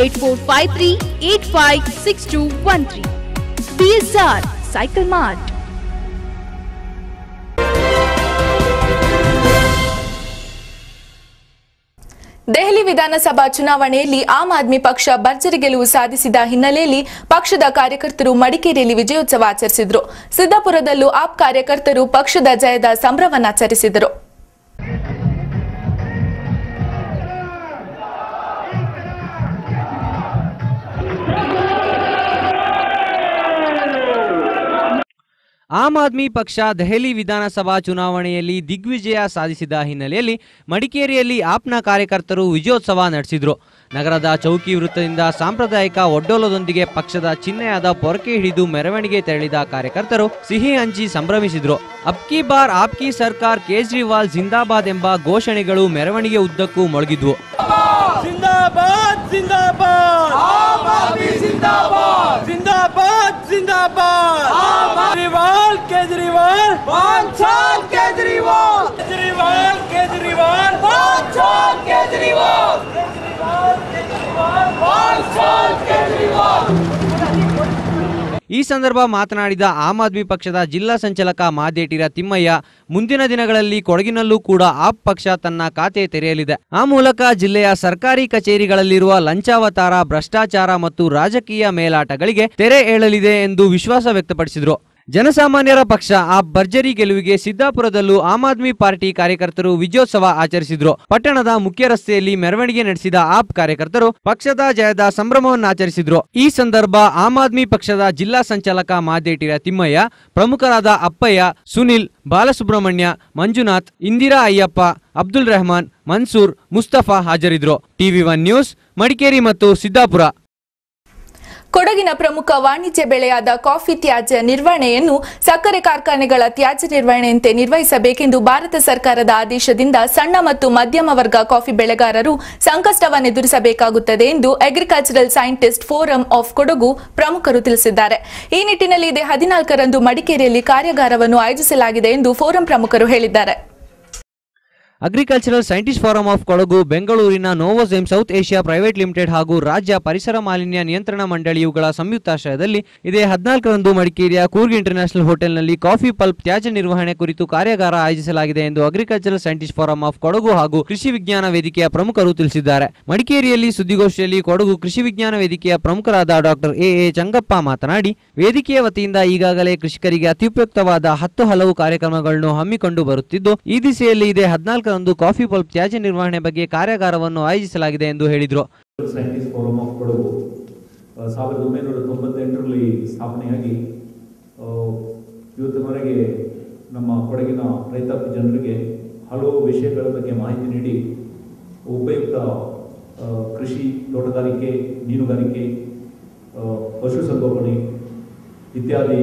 8453856213. BSR Cycle Mart. Delhi ವಿಧಾನಸಭಾ ಚುನಾವಣೆಯಲ್ಲಿ ಆಮ್ ಆದ್ಮಿ ಪಕ್ಷ ಭರ್ಜರಿ ಗೆಲುವು ಸಾಧಿಸಿದ ಹಿನ್ನೆಲೆಯಲ್ಲಿ ಪಕ್ಷದ ಕಾರ್ಯಕರ್ತರು ಮಡಿಕೇರಿಯಲ್ಲಿ ವಿಜಯೋತ್ಸವ ಆಚರಿಸಿದರು ಸಿದ್ದಾಪುರದಲ್ಲೂ ಆಪ್ ಕಾರ್ಯಕರ್ತರು ಪಕ್ಷದ ಜಯದ ಸಂಭ್ರಮನಾಚರಿಸಿದರು ಆಮ್ ಆದ್ಮಿ ಪಕ್ಷ ದೆಹಲಿ ವಿಧಾನಸಭಾ ಚುನಾವಣೆಯಲ್ಲಿ ದಿಗ್ವಿಜಯ ಸಾಧಿಸಿದ ಹಿನ್ನೆಲೆಯಲ್ಲಿ ಮಡಿಕೇರಿಯಲ್ಲಿ ಆಪ್ನ ಕಾರ್ಯಕರ್ತರು ವಿಜಯೋತ್ಸವ ನಡೆಸಿದ್ರು ನಗರದ ಚೌಕಿ ವೃತ್ತದಿಂದ ಸಾಂಪ್ರದಾಯಿಕ ಒಡ್ಡೋಲದೊಂದಿಗೆ ಪಕ್ಷದ ಚಿಹ್ನೆಯಾದ ಪೊರಕೆ ಹಿಡಿದು ಮೆರವಣಿಗೆ ತೆರಳಿದ ಕಾರ್ಯಕರ್ತರು ಸಿಹಿ ಹಂಚಿ ಸಂಭ್ರಮಿಸಿದ್ರು ಅಬ್ಕಿ ಬಾರ್ ಆಪ್ಕಿ ಸರ್ಕಾರ್ ಕೇಜ್ರಿವಾಲ್ ಜಿಂದಾಬಾದ್ ಎಂಬ ಘೋಷಣೆಗಳು ಮೆರವಣಿಗೆ ಉದ್ದಕ್ಕೂ ಮೊಳಗಿದ್ವು जिंदाबाद जिंदाबाद आम आदमी जिंदाबाद जिंदाबाद जिंदाबाद केजरीवाल केजरीवाल पाँच साल केजरीवाल केजरीवाल केजरीवाल पाँच साल केजरीवाल केजरीवाल पाँच साल केजरीवाल ಈ ಸಂದರ್ಭ ಮಾತನಾಡಿದ ಆಮ್ ಆದ್ಮಿ ಪಕ್ಷದ ಜಿಲ್ಲಾ ಸಂಚಾಲಕ ಮಾದೇಟಿರ ತಿಮ್ಮಯ್ಯ ಮುಂದಿನ ದಿನಗಳಲ್ಲಿ ಕೊಡಗಿನಲ್ಲೂ ಕೂಡ ಆಪ್ ಪಕ್ಷ ತನ್ನ ಖಾತೆ ತೆರೆಯಲಿದೆ ಆ ಮೂಲಕ ಜಿಲ್ಲೆಯ ಸರ್ಕಾರಿ ಕಚೇರಿಗಳಲ್ಲಿರುವ ಲಂಚಾವತಾರ ಭ್ರಷ್ಟಾಚಾರ ಮತ್ತು ರಾಜಕೀಯ ಮೇಲಾಟಗಳಿಗೆ ತೆರೆ ಏಳಲಿದೆ ಎಂದು ವಿಶ್ವಾಸ ವ್ಯಕ್ತಪಡಿಸಿದರು ಜನಸಾಮಾನ್ಯರ ಪಕ್ಷ ಆ ಭರ್ಜರಿ ಗೆಲುವಿಗೆ ಸಿದ್ದಾಪುರದಲ್ಲೂ ಆಮ್ ಆದ್ಮಿ ಪಾರ್ಟಿ ಕಾರ್ಯಕರ್ತರು ವಿಜಯೋತ್ಸವ ಆಚರಿಸಿದ್ರು ಪಟ್ಟಣದ ಮುಖ್ಯ ರಸ್ತೆಯಲ್ಲಿ ಮೆರವಣಿಗೆ ನಡೆಸಿದ ಆಪ್ ಕಾರ್ಯಕರ್ತರು ಪಕ್ಷದ ಜಯದ ಸಂಭ್ರಮವನ್ನಾಚರಿಸಿದ್ರು ಈ ಸಂದರ್ಭ ಆಮ್ ಆದ್ಮಿ ಪಕ್ಷದ ಜಿಲ್ಲಾ ಸಂಚಾಲಕ ಮಾದೇಟಿರ ತಿಮ್ಮಯ್ಯ ಪ್ರಮುಖರಾದ ಅಪ್ಪಯ್ಯ ಸುನಿಲ್ ಬಾಲಸುಬ್ರಹ್ಮಣ್ಯ ಮಂಜುನಾಥ್ ಇಂದಿರಾ ಅಯ್ಯಪ್ಪ ಅಬ್ದುಲ್ ರೆಹಮಾನ್ ಮನ್ಸೂರ್ ಮುಸ್ತಫಾ ಹಾಜರಿದ್ರು ಟಿವಿ ಒನ್ ನ್ಯೂಸ್ ಮಡಿಕೇರಿ ಮತ್ತು ಸಿದ್ದಾಪುರ ಕೊಡಗಿನ ಪ್ರಮುಖ ವಾಣಿಜ್ಯ ಬೆಳೆಯಾದ ಕಾಫಿ ತ್ಯಾಜ್ಯ ನಿರ್ವಹಣೆಯನ್ನು ಸಕ್ಕರೆ ಕಾರ್ಖಾನೆಗಳ ತ್ಯಾಜ್ಯ ನಿರ್ವಹಣೆಯಂತೆ ನಿರ್ವಹಿಸಬೇಕೆಂದು ಭಾರತ ಸರ್ಕಾರದ ಆದೇಶದಿಂದ ಸಣ್ಣ ಮತ್ತು ಮಧ್ಯಮ ವರ್ಗ ಕಾಫಿ ಬೆಳೆಗಾರರು ಸಂಕಷ್ಟವನ್ನು ಎದುರಿಸಬೇಕಾಗುತ್ತದೆ ಎಂದು agricultural scientist forum of Kodagu ಪ್ರಮುಖರು ತಿಳಿಸಿದ್ದಾರೆ ಈ ನಿಟ್ಟಿನಲ್ಲಿ ಇದೇ ಹದಿನಾಲ್ಕರಂದು ಮಡಿಕೇರಿಯಲ್ಲಿ ಕಾರ್ಯಾಗಾರವನ್ನು ಆಯೋಜಿಸಲಾಗಿದೆ ಎಂದು ಫೋರಂ ಪ್ರಮುಖರು ಹೇಳಿದ್ದಾರೆ agricultural scientist forum of Kodagu ಬೆಂಗಳೂರಿನ Novozymes South Asia private limited ಹಾಗೂ ರಾಜ್ಯ ಪರಿಸರ ಮಾಲಿನ್ಯ ನಿಯಂತ್ರಣ ಮಂಡಳಿಯುಗಳ ಸಂಯುಕ್ತಾಶ್ರಯದಲ್ಲಿ ಇದೇ ಹದಿನಾಲ್ಕರಂದು ಮಡಿಕೇರಿಯ ಕೂರ್ಗ್ ಇಂಟರ್ನ್ಯಾಷನಲ್ ಹೋಟೆಲ್ನಲ್ಲಿ ಕಾಫಿ ಪಲ್ಪ್ ತ್ಯಾಜ್ಯ ನಿರ್ವಹಣೆ ಕುರಿತು ಕಾರ್ಯಾಗಾರ ಆಯೋಜಿಸಲಾಗಿದೆ ಎಂದು agricultural scientist forum of Kodagu ಹಾಗೂ ಕೃಷಿ ವಿಜ್ಞಾನ ವೇದಿಕೆಯ ಪ್ರಮುಖರು ತಿಳಿಸಿದ್ದಾರೆ ಮಡಿಕೇರಿಯಲ್ಲಿ ಸುದ್ದಿಗೋಷ್ಠಿಯಲ್ಲಿ ಕೊಡಗು ಕೃಷಿ ವಿಜ್ಞಾನ ವೇದಿಕೆಯ ಪ್ರಮುಖರಾದ ಡಾಕ್ಟರ್ ಎ ಎ ಚಂಗಪ್ಪ ಮಾತನಾಡಿ ವೇದಿಕೆಯ ವತಿಯಿಂದ ಈಗಾಗಲೇ ಕೃಷಿಕರಿಗೆ ಅತ್ಯುಪಯುಕ್ತವಾದ ಹತ್ತು ಹಲವು ಕಾರ್ಯಕ್ರಮಗಳನ್ನು ಹಮ್ಮಿಕೊಂಡು ಬರುತ್ತಿದ್ದು ಈ ದಿಸೆಯಲ್ಲಿ ಇದೇ ಹದಿನಾಲ್ಕರಂದು ಕಾಫಿ ಪಲ್ಪ್ ತ್ಯಾಜ್ಯ ನಿರ್ವಹಣೆ ಬಗ್ಗೆ ಕಾರ್ಯಾಗಾರವನ್ನು ಆಯೋಜಿಸಲಾಗಿದೆ ಎಂದು ಹೇಳಿದರು ಸೈಂಟಿಸ್ಟ್ ಫೋರಮ್ ಆಫ್ ಕೊಡಗು ಆ, ಸಾವಿರದ ಒಂಬೈನೂರ ತೊಂಬತ್ತೆಂಟರಲ್ಲಿ ಸ್ಥಾಪನೆಯಾಗಿ ಆ, ಇವತ್ತಿನವರೆಗೆ ನಮ್ಮ ಕೊಡಗಿನ ರೈತಾಪಿ ಜನರಿಗೆ ಹಲವು ವಿಷಯಗಳ ಬಗ್ಗೆ ಮಾಹಿತಿ ನೀಡಿ ಉಪಯುಕ್ತ ಆ, ಕೃಷಿ ತೋಟಗಾರಿಕೆ ಮೀನುಗಾರಿಕೆ ಆ, ಪಶುಸಂಗೋಪನೆ ಇತ್ಯಾದಿ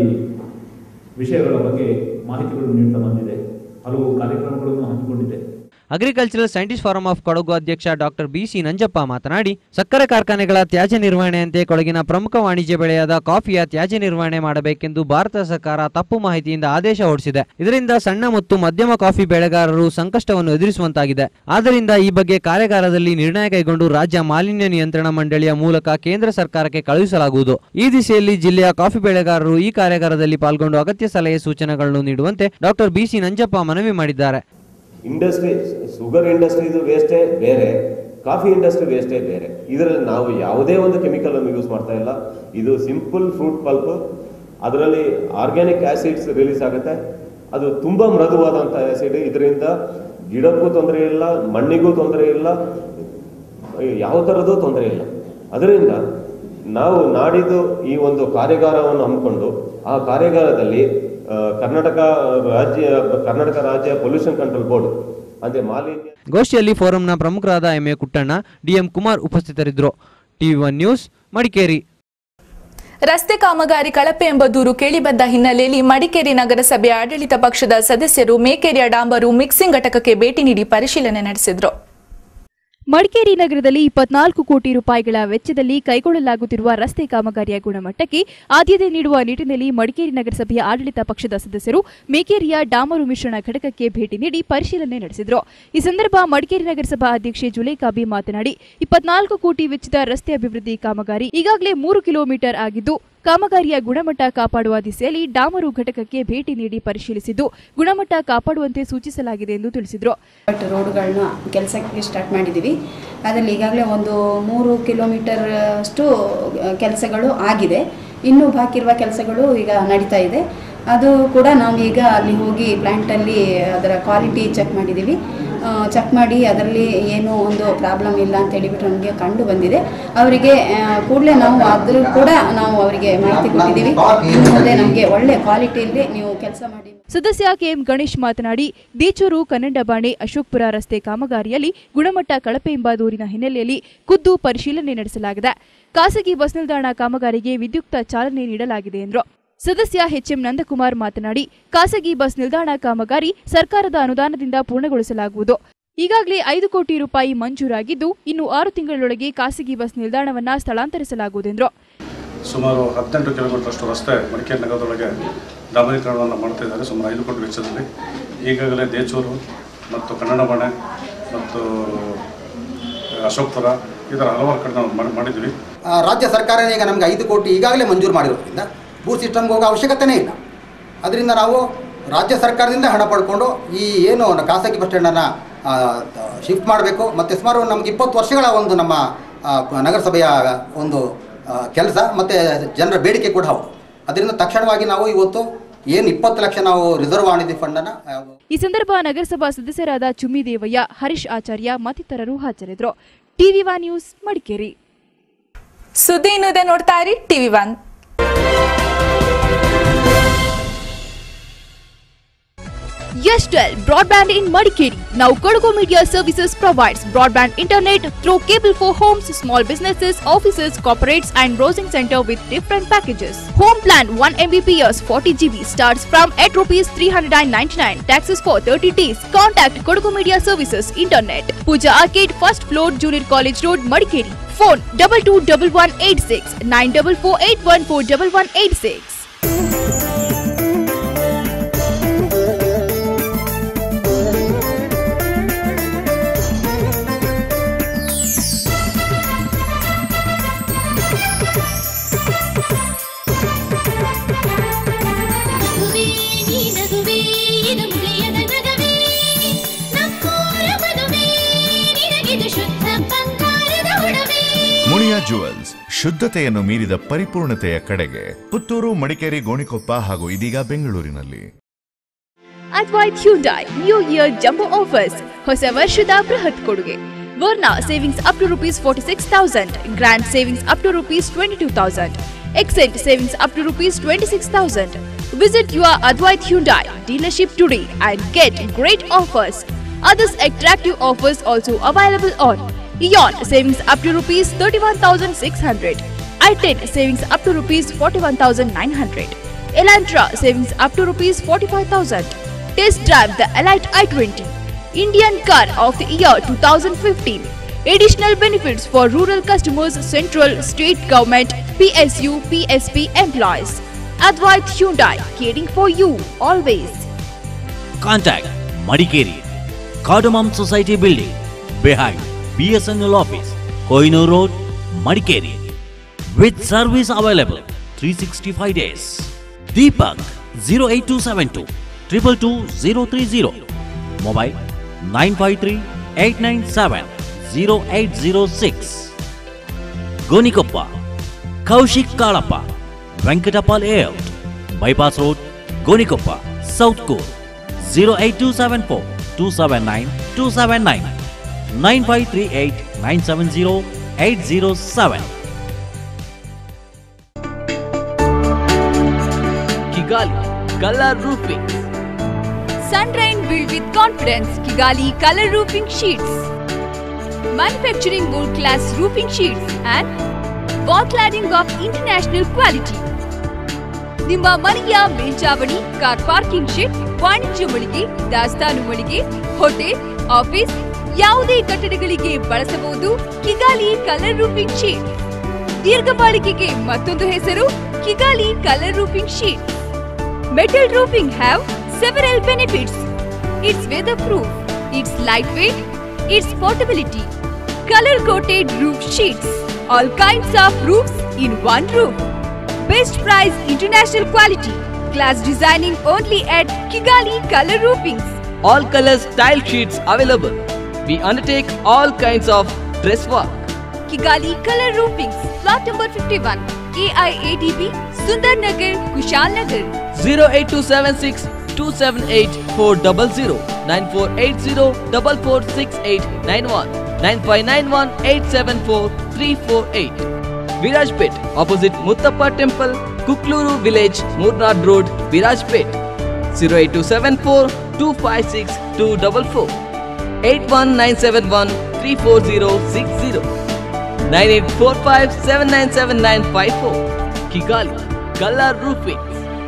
ವಿಷಯಗಳ ಬಗ್ಗೆ ಮಾಹಿತಿಗಳನ್ನು ನೀಡ್ತಾ ಬಂದಿದೆ ಹಲವು ಕಾರ್ಯಕ್ರಮಗಳನ್ನು ಹಮ್ಮಿಕೊಂಡಿದೆ agricultural scientist forum of Kodagu ಅಧ್ಯಕ್ಷ ಡಾಕ್ಟರ್ ಬಿಸಿ ನಂಜಪ್ಪ ಮಾತನಾಡಿ ಸಕ್ಕರೆ ಕಾರ್ಖಾನೆಗಳ ತ್ಯಾಜ್ಯ ನಿರ್ವಹಣೆಯಂತೆ ಕೊಡಗಿನ ಪ್ರಮುಖ ವಾಣಿಜ್ಯ ಬೆಳೆಯಾದ ಕಾಫಿಯ ತ್ಯಾಜ್ಯ ನಿರ್ವಹಣೆ ಮಾಡಬೇಕೆಂದು ಭಾರತ ಸರ್ಕಾರ ತಪ್ಪು ಮಾಹಿತಿಯಿಂದ ಆದೇಶ ಹೊರಡಿಸಿದೆ ಇದರಿಂದ ಸಣ್ಣ ಮತ್ತು ಮಧ್ಯಮ ಕಾಫಿ ಬೆಳೆಗಾರರು ಸಂಕಷ್ಟವನ್ನು ಎದುರಿಸುವಂತಾಗಿದೆ ಆದ್ದರಿಂದ ಈ ಬಗ್ಗೆ ಕಾರ್ಯಾಗಾರದಲ್ಲಿ ನಿರ್ಣಯ ಕೈಗೊಂಡು ರಾಜ್ಯ ಮಾಲಿನ್ಯ ನಿಯಂತ್ರಣ ಮಂಡಳಿಯ ಮೂಲಕ ಕೇಂದ್ರ ಸರ್ಕಾರಕ್ಕೆ ಕಳುಹಿಸಲಾಗುವುದು ಈ ದಿಸೆಯಲ್ಲಿ ಜಿಲ್ಲೆಯ ಕಾಫಿ ಬೆಳೆಗಾರರು ಈ ಕಾರ್ಯಾಗಾರದಲ್ಲಿ ಪಾಲ್ಗೊಂಡು ಅಗತ್ಯ ಸಲಹೆ ಸೂಚನೆಗಳನ್ನು ನೀಡುವಂತೆ ಡಾಕ್ಟರ್ ಬಿಸಿ ನಂಜಪ್ಪ ಮನವಿ ಮಾಡಿದ್ದಾರೆ ಇಂಡಸ್ಟ್ರಿ ಶುಗರ್ ಇಂಡಸ್ಟ್ರಿದು ವೇಸ್ಟೇ ಬೇರೆ ಕಾಫಿ ಇಂಡಸ್ಟ್ರಿ ವೇಸ್ಟೇ ಬೇರೆ ಇದರಲ್ಲಿ ನಾವು ಯಾವುದೇ ಒಂದು ಕೆಮಿಕಲ್ ಅನ್ನು ಯೂಸ್ ಮಾಡ್ತಾ ಇಲ್ಲ ಇದು ಸಿಂಪಲ್ ಫ್ರೂಟ್ ಪಲ್ಪ್ ಅದರಲ್ಲಿ ಆರ್ಗ್ಯಾನಿಕ್ ಆಸಿಡ್ಸ್ ರಿಲೀಸ್ ಆಗುತ್ತೆ ಅದು ತುಂಬ ಮೃದುವಾದಂಥ ಆಸಿಡ್ ಇದರಿಂದ ಗಿಡಕ್ಕೂ ತೊಂದರೆ ಇಲ್ಲ ಮಣ್ಣಿಗೂ ತೊಂದರೆ ಇಲ್ಲ ಯಾವ ಥರದ್ದು ತೊಂದರೆ ಇಲ್ಲ ಅದರಿಂದ ನಾವು ನಾಡಿದ್ದು ಈ ಒಂದು ಕಾರ್ಯಾಗಾರವನ್ನು ಹಮ್ಮಿಕೊಂಡು ಆ ಕಾರ್ಯಾಗಾರದಲ್ಲಿ ಆ, ಕರ್ನಾಟಕ ರಾಜ್ಯ ಕರ್ನಾಟಕ ರಾಜ್ಯ ಪೊಲ್ಯೂಷನ್ ಕಂಟ್ರೋಲ್ ಬೋರ್ಡ್ ಅಂದ್ರೆ ಮಾಲಿನ್ಯ ಗೋಷ್ಠಿಯಲ್ಲಿ ಫೋರಂನ ಪ್ರಮುಖರಾದ M A Kuttanna DM Kumar ಉಪಸ್ಥಿತರಿದ್ದರು ಟಿವಿ ಒನ್ ನ್ಯೂಸ್ ಮಡಿಕೇರಿ ರಸ್ತೆ ಕಾಮಗಾರಿ ಕಳಪೆ ಎಂಬ ದೂರು ಕೇಳಿಬಂದ ಹಿನ್ನೆಲೆಯಲ್ಲಿ ಮಡಿಕೇರಿ ನಗರಸಭೆ ಆಡಳಿತ ಪಕ್ಷದ ಸದಸ್ಯರು ಮೇಕೆರಿಯ ಡಾಂಬರು ಮಿಕ್ಸಿಂಗ್ ಘಟಕಕ್ಕೆ ಭೇಟಿ ನೀಡಿ ಪರಿಶೀಲನೆ ನಡೆಸಿದರು ಮಡಿಕೇರಿ ನಗರದಲ್ಲಿ ಇಪ್ಪತ್ನಾಲ್ಕು ಕೋಟಿ ರೂಪಾಯಿಗಳ ವೆಚ್ಚದಲ್ಲಿ ಕೈಗೊಳ್ಳಲಾಗುತ್ತಿರುವ ರಸ್ತೆ ಕಾಮಗಾರಿಯ ಗುಣಮಟ್ಟಕ್ಕೆ ಆದ್ಯತೆ ನೀಡುವ ನಿಟ್ಟಿನಲ್ಲಿ ಮಡಿಕೇರಿ ನಗರಸಭೆಯ ಆಡಳಿತ ಪಕ್ಷದ ಸದಸ್ಯರು ಮೇಕೇರಿಯ ಡಾಮರು ಮಿಶ್ರಣ ಘಟಕಕ್ಕೆ ಭೇಟಿ ನೀಡಿ ಪರಿಶೀಲನೆ ನಡೆಸಿದರು ಈ ಸಂದರ್ಭ ಮಡಿಕೇರಿ ನಗರಸಭಾ ಅಧ್ಯಕ್ಷೆ ಜುಲೇಖಾಬಿ ಮಾತನಾಡಿ ಇಪ್ಪತ್ನಾಲ್ಕು ಕೋಟಿ ವೆಚ್ಚದ ರಸ್ತೆ ಅಭಿವೃದ್ಧಿ ಕಾಮಗಾರಿ ಈಗಾಗಲೇ ಮೂರು ಕಿಲೋಮೀಟರ್ ಆಗಿದ್ದು ಕಾಮಗಾರಿಯ ಗುಣಮಟ್ಟ ಕಾಪಾಡುವ ದಿಸೆಯಲ್ಲಿ ಡಾಮರು ಘಟಕಕ್ಕೆ ಭೇಟಿ ನೀಡಿ ಪರಿಶೀಲಿಸಿದ್ದು ಗುಣಮಟ್ಟ ಕಾಪಾಡುವಂತೆ ಸೂಚಿಸಲಾಗಿದೆ ಎಂದು ತಿಳಿಸಿದರು ಬಟ್ ರೋಡ್ಗಳನ್ನ ಕೆಲಸಕ್ಕೆ ಸ್ಟಾರ್ಟ್ ಮಾಡಿದ್ದೀವಿ ಅದರಲ್ಲಿ ಈಗಾಗಲೇ ಒಂದು ಮೂರು ಕಿಲೋಮೀಟರ್ ಅಷ್ಟು ಕೆಲಸಗಳು ಆಗಿದೆ ಇನ್ನೂ ಬಾಕಿ ಇರುವ ಕೆಲಸಗಳು ಈಗ ನಡೀತಾ ಇದೆ ಅದು ಕೂಡ ನಾವು ಈಗ ಅಲ್ಲಿ ಹೋಗಿ ಪ್ಲ್ಯಾಂಟಲ್ಲಿ ಅದರ ಕ್ವಾಲಿಟಿ ಚೆಕ್ ಮಾಡಿದ್ದೀವಿ ಚೆಕ್ ಮಾಡಿ ಅದರಲ್ಲಿ ಏನೂ ಒಂದು ಪ್ರಾಬ್ಲಮ್ ಇಲ್ಲ ಅಂತ ಹೇಳಿಬಿಟ್ಟು ನಮಗೆ ಕಂಡು ಬಂದಿದೆ ಅವರಿಗೆ ಕೂಡಲೇ ನಾವು ಅದ್ರ ಕೂಡ ನಾವು ಅವರಿಗೆ ಮಾಹಿತಿ ಕೊಟ್ಟಿದ್ದೀವಿ ಇನ್ನು ಮುಂದೆ ನಮಗೆ ಒಳ್ಳೆ ಕ್ವಾಲಿಟಿಯಲ್ಲಿ ನೀವು ಕೆಲಸ ಮಾಡಿ ಸದಸ್ಯ ಕೆಎಂ ಗಣೇಶ್ ಮಾತನಾಡಿ ದೇಚೂರು ಕನ್ನಡಬಾಣೆ ಅಶೋಕ್ಪುರ ರಸ್ತೆ ಕಾಮಗಾರಿಯಲ್ಲಿ ಗುಣಮಟ್ಟ ಕಳಪೆ ಎಂಬ ದೂರಿನ ಹಿನ್ನೆಲೆಯಲ್ಲಿ ಖುದ್ದು ಪರಿಶೀಲನೆ ನಡೆಸಲಾಗಿದೆ ಖಾಸಗಿ ಬಸ್ ನಿಲ್ದಾಣ ಕಾಮಗಾರಿಗೆ ವಿದ್ಯುಕ್ತ ಚಾಲನೆ ನೀಡಲಾಗಿದೆ ಎಂದರು ಸದಸ್ಯ ಎಚ್ಎಂ ನಂದಕುಮಾರ್ ಮಾತನಾಡಿ ಖಾಸಗಿ ಬಸ್ ನಿಲ್ದಾಣ ಕಾಮಗಾರಿ ಸರ್ಕಾರದ ಅನುದಾನದಿಂದ ಪೂರ್ಣಗೊಳಿಸಲಾಗುವುದು ಈಗಾಗಲೇ ಐದು ಕೋಟಿ ರೂಪಾಯಿ ಮಂಜೂರಾಗಿದ್ದು ಇನ್ನು ಆರು ತಿಂಗಳೊಳಗೆ ಖಾಸಗಿ ಬಸ್ ನಿಲ್ದಾಣವನ್ನ ಸ್ಥಳಾಂತರಿಸಲಾಗುವುದೆಂದರು ಸುಮಾರು ಹದಿನೆಂಟು ಕಿಲೋಮೀಟರ್ಷ್ಟು ರಸ್ತೆ ಮಡಿಕೇರಿ ನಗರದೊಳಗೆ ಡಾಮರೀಕರಣವನ್ನು ಮಾಡ್ತಾ ಇದ್ದಾರೆ ಸುಮಾರು ಐದು ಕೋಟಿ ವೆಚ್ಚದಲ್ಲಿ ಈಗಾಗಲೇ ದೇಚೂರು ಮತ್ತು ಕನ್ನಡಮಣೆ ಮತ್ತು ಅಶೋಕ್ಪುರ ಈ ಥರ ಹಲವಾರು ಕಡೆ ನಾವು ಮಾಡಿ- ಮಾಡಿದ್ವಿ ಆ, ರಾಜ್ಯ ಸರ್ಕಾರ ಈಗ ನಮಗೆ ಐದು ಕೋಟಿ ಈಗಾಗಲೇ ಮಂಜೂರು ಮಾಡಿರೋದ್ರಿಂದ ಬೂತ್ ಸಿಸ್ಟಮ್ಗೆ ಹೋಗೋ ಅವಶ್ಯಕತೆನೇ ಇಲ್ಲ ಅದರಿಂದ ನಾವು ರಾಜ್ಯ ಸರ್ಕಾರದಿಂದ ಹಣ ಪಡ್ಕೊಂಡು ಈ ಏನು ನ- ಖಾಸಗಿ ಬಸ್ ಸ್ಟ್ಯಾಂಡನ್ನು ಶಿಫ್ಟ್ ಮಾಡಬೇಕು ಮತ್ತು ಸುಮಾರು ನಮಗೆ ಇಪ್ಪತ್ತು ವರ್ಷಗಳ ಒಂದು ನಮ್ಮ ಆ, ನಗರಸಭೆಯ ಒಂದು ಕೆಲಸ ಮತ್ತು ಜನರ ಬೇಡಿಕೆ ಕೂಡ ಹೌದು ಅದರಿಂದ ತಕ್ಷಣವಾಗಿ ನಾವು ಇವತ್ತು ಏನು ಇಪ್ಪತ್ತು ಲಕ್ಷ ನಾವು ರಿಸರ್ವ್ ಮಾಡಿದ್ವಿ ಫಂಡನ್ನು ಈ ಸಂದರ್ಭ ನಗರಸಭಾ ಸದಸ್ಯರಾದ ಚುಮ್ಮಿ ದೇವಯ್ಯ ಹರೀಶ್ ಆಚಾರ್ಯ ಮತ್ತಿತರರು ಹಾಜರಿದ್ದರು ಟಿವಿ ಒನ್ ನ್ಯೂಸ್ ಮಡಿಕೇರಿ ಸುದ್ದಿ ಇನ್ನುದೆ ನೋಡ್ತಾ ಇರಿ TV one Yestel Broadband in Madikeri. Now Kodagu Media Services provides broadband internet through cable for homes, small businesses, offices, corporates and browsing center with different packages. Home plan 1 Mbps 40 GB starts from 8 rupees 399. Taxes for 30 days. Contact Kodagu Media Services Internet. Puja Arcade First Floor Junior College Road Madikeri. Phone double two double one eight six nine double four eight one four double one eight six. Muliya jewels ಶುದ್ಧತೆಯನ್ನು ಮೀರಿದ ಪರಿಪೂರ್ಣತೆಯ ಕಡೆಗೆ ಪುತ್ತೂರು ಮಡಿಕೇರಿ ಗೋಣಿಕೊಪ್ಪ ಹಾಗೂ ಇದೀಗ ಬೆಂಗಳೂರಿನಲ್ಲಿ Advait Hyundai new year jumbo offers ಹೊಸ ವರ್ಷದ ಬೃಹತ್ ಕೊಡುಗೆ Verna savings up to rupees forty six thousand grand savings up to rupees twenty two thousand Xcent savings up to rupees twenty six thousand visit your Advait Hyundai dealership today and get great offers others attractive offers also available on Eon savings up to rupees 31,600. i10 savings up to rupees 41,900. Elantra savings up to rupees 45,000. Test drive the Elite i20. Indian Car of the Year 2015. Additional benefits for rural customers, central, state government, PSU, PSP employees. Advait Hyundai, caring for you always. Contact Madikeri, Cardamom Society Building, behind BSNL office, Koinur Road, Madikeri. With service available 365 days. Deepak 08272 222 Mobile 953 897 0806. Gonikoppa, Kaushik Kalappa, Venkatapal Layout, Bypass Road, Gonikoppa, South Core 08274 279 279 9538 970 807. Kigali Color Roofing. Sunrain built with confidence. Kigali Color Roofing Sheets. Manufacturing world class roofing sheets and wall cladding of international quality. ನಿಮ್ಮ ಮನೆಯ ಮೇಲ್ಚಾವಣಿ car parking shed ವಾಣಿಜ್ಯ ಮಳಿಗೆ ದಾಸ್ತಾನು ಮಳಿಗೆ hotel office ಯಾವುದೇ ಕಟ್ಟಡಗಳಿಗೆ ಬಳಸಬಹುದು Kigali colour roofing sheet ದೀರ್ಘ ಬಾಳಿಕೆಗೆ ಮತ್ತೊಂದು ಹೆಸರು Kigali colour roofing sheet metal roofing have several benefits it's weatherproof it's lightweight it's portability colour coated roof sheets all kinds of roofs in one roof Best price, international quality. Glass designing only at Kigali Color Roofings. All colors tile sheets available. We undertake all kinds of dress work. Kigali Color Roofings, plot number 51, KIADB, Sundar Nagar, Kushal Nagar. 08276 278 400 9480 446891 9591 874 348 Virajpet opposite Muttappa Temple, Kukluru Village, Murnad Road, Virajpet 08274 256 244 81971 34060 9845 797954 Kigali Color Roofing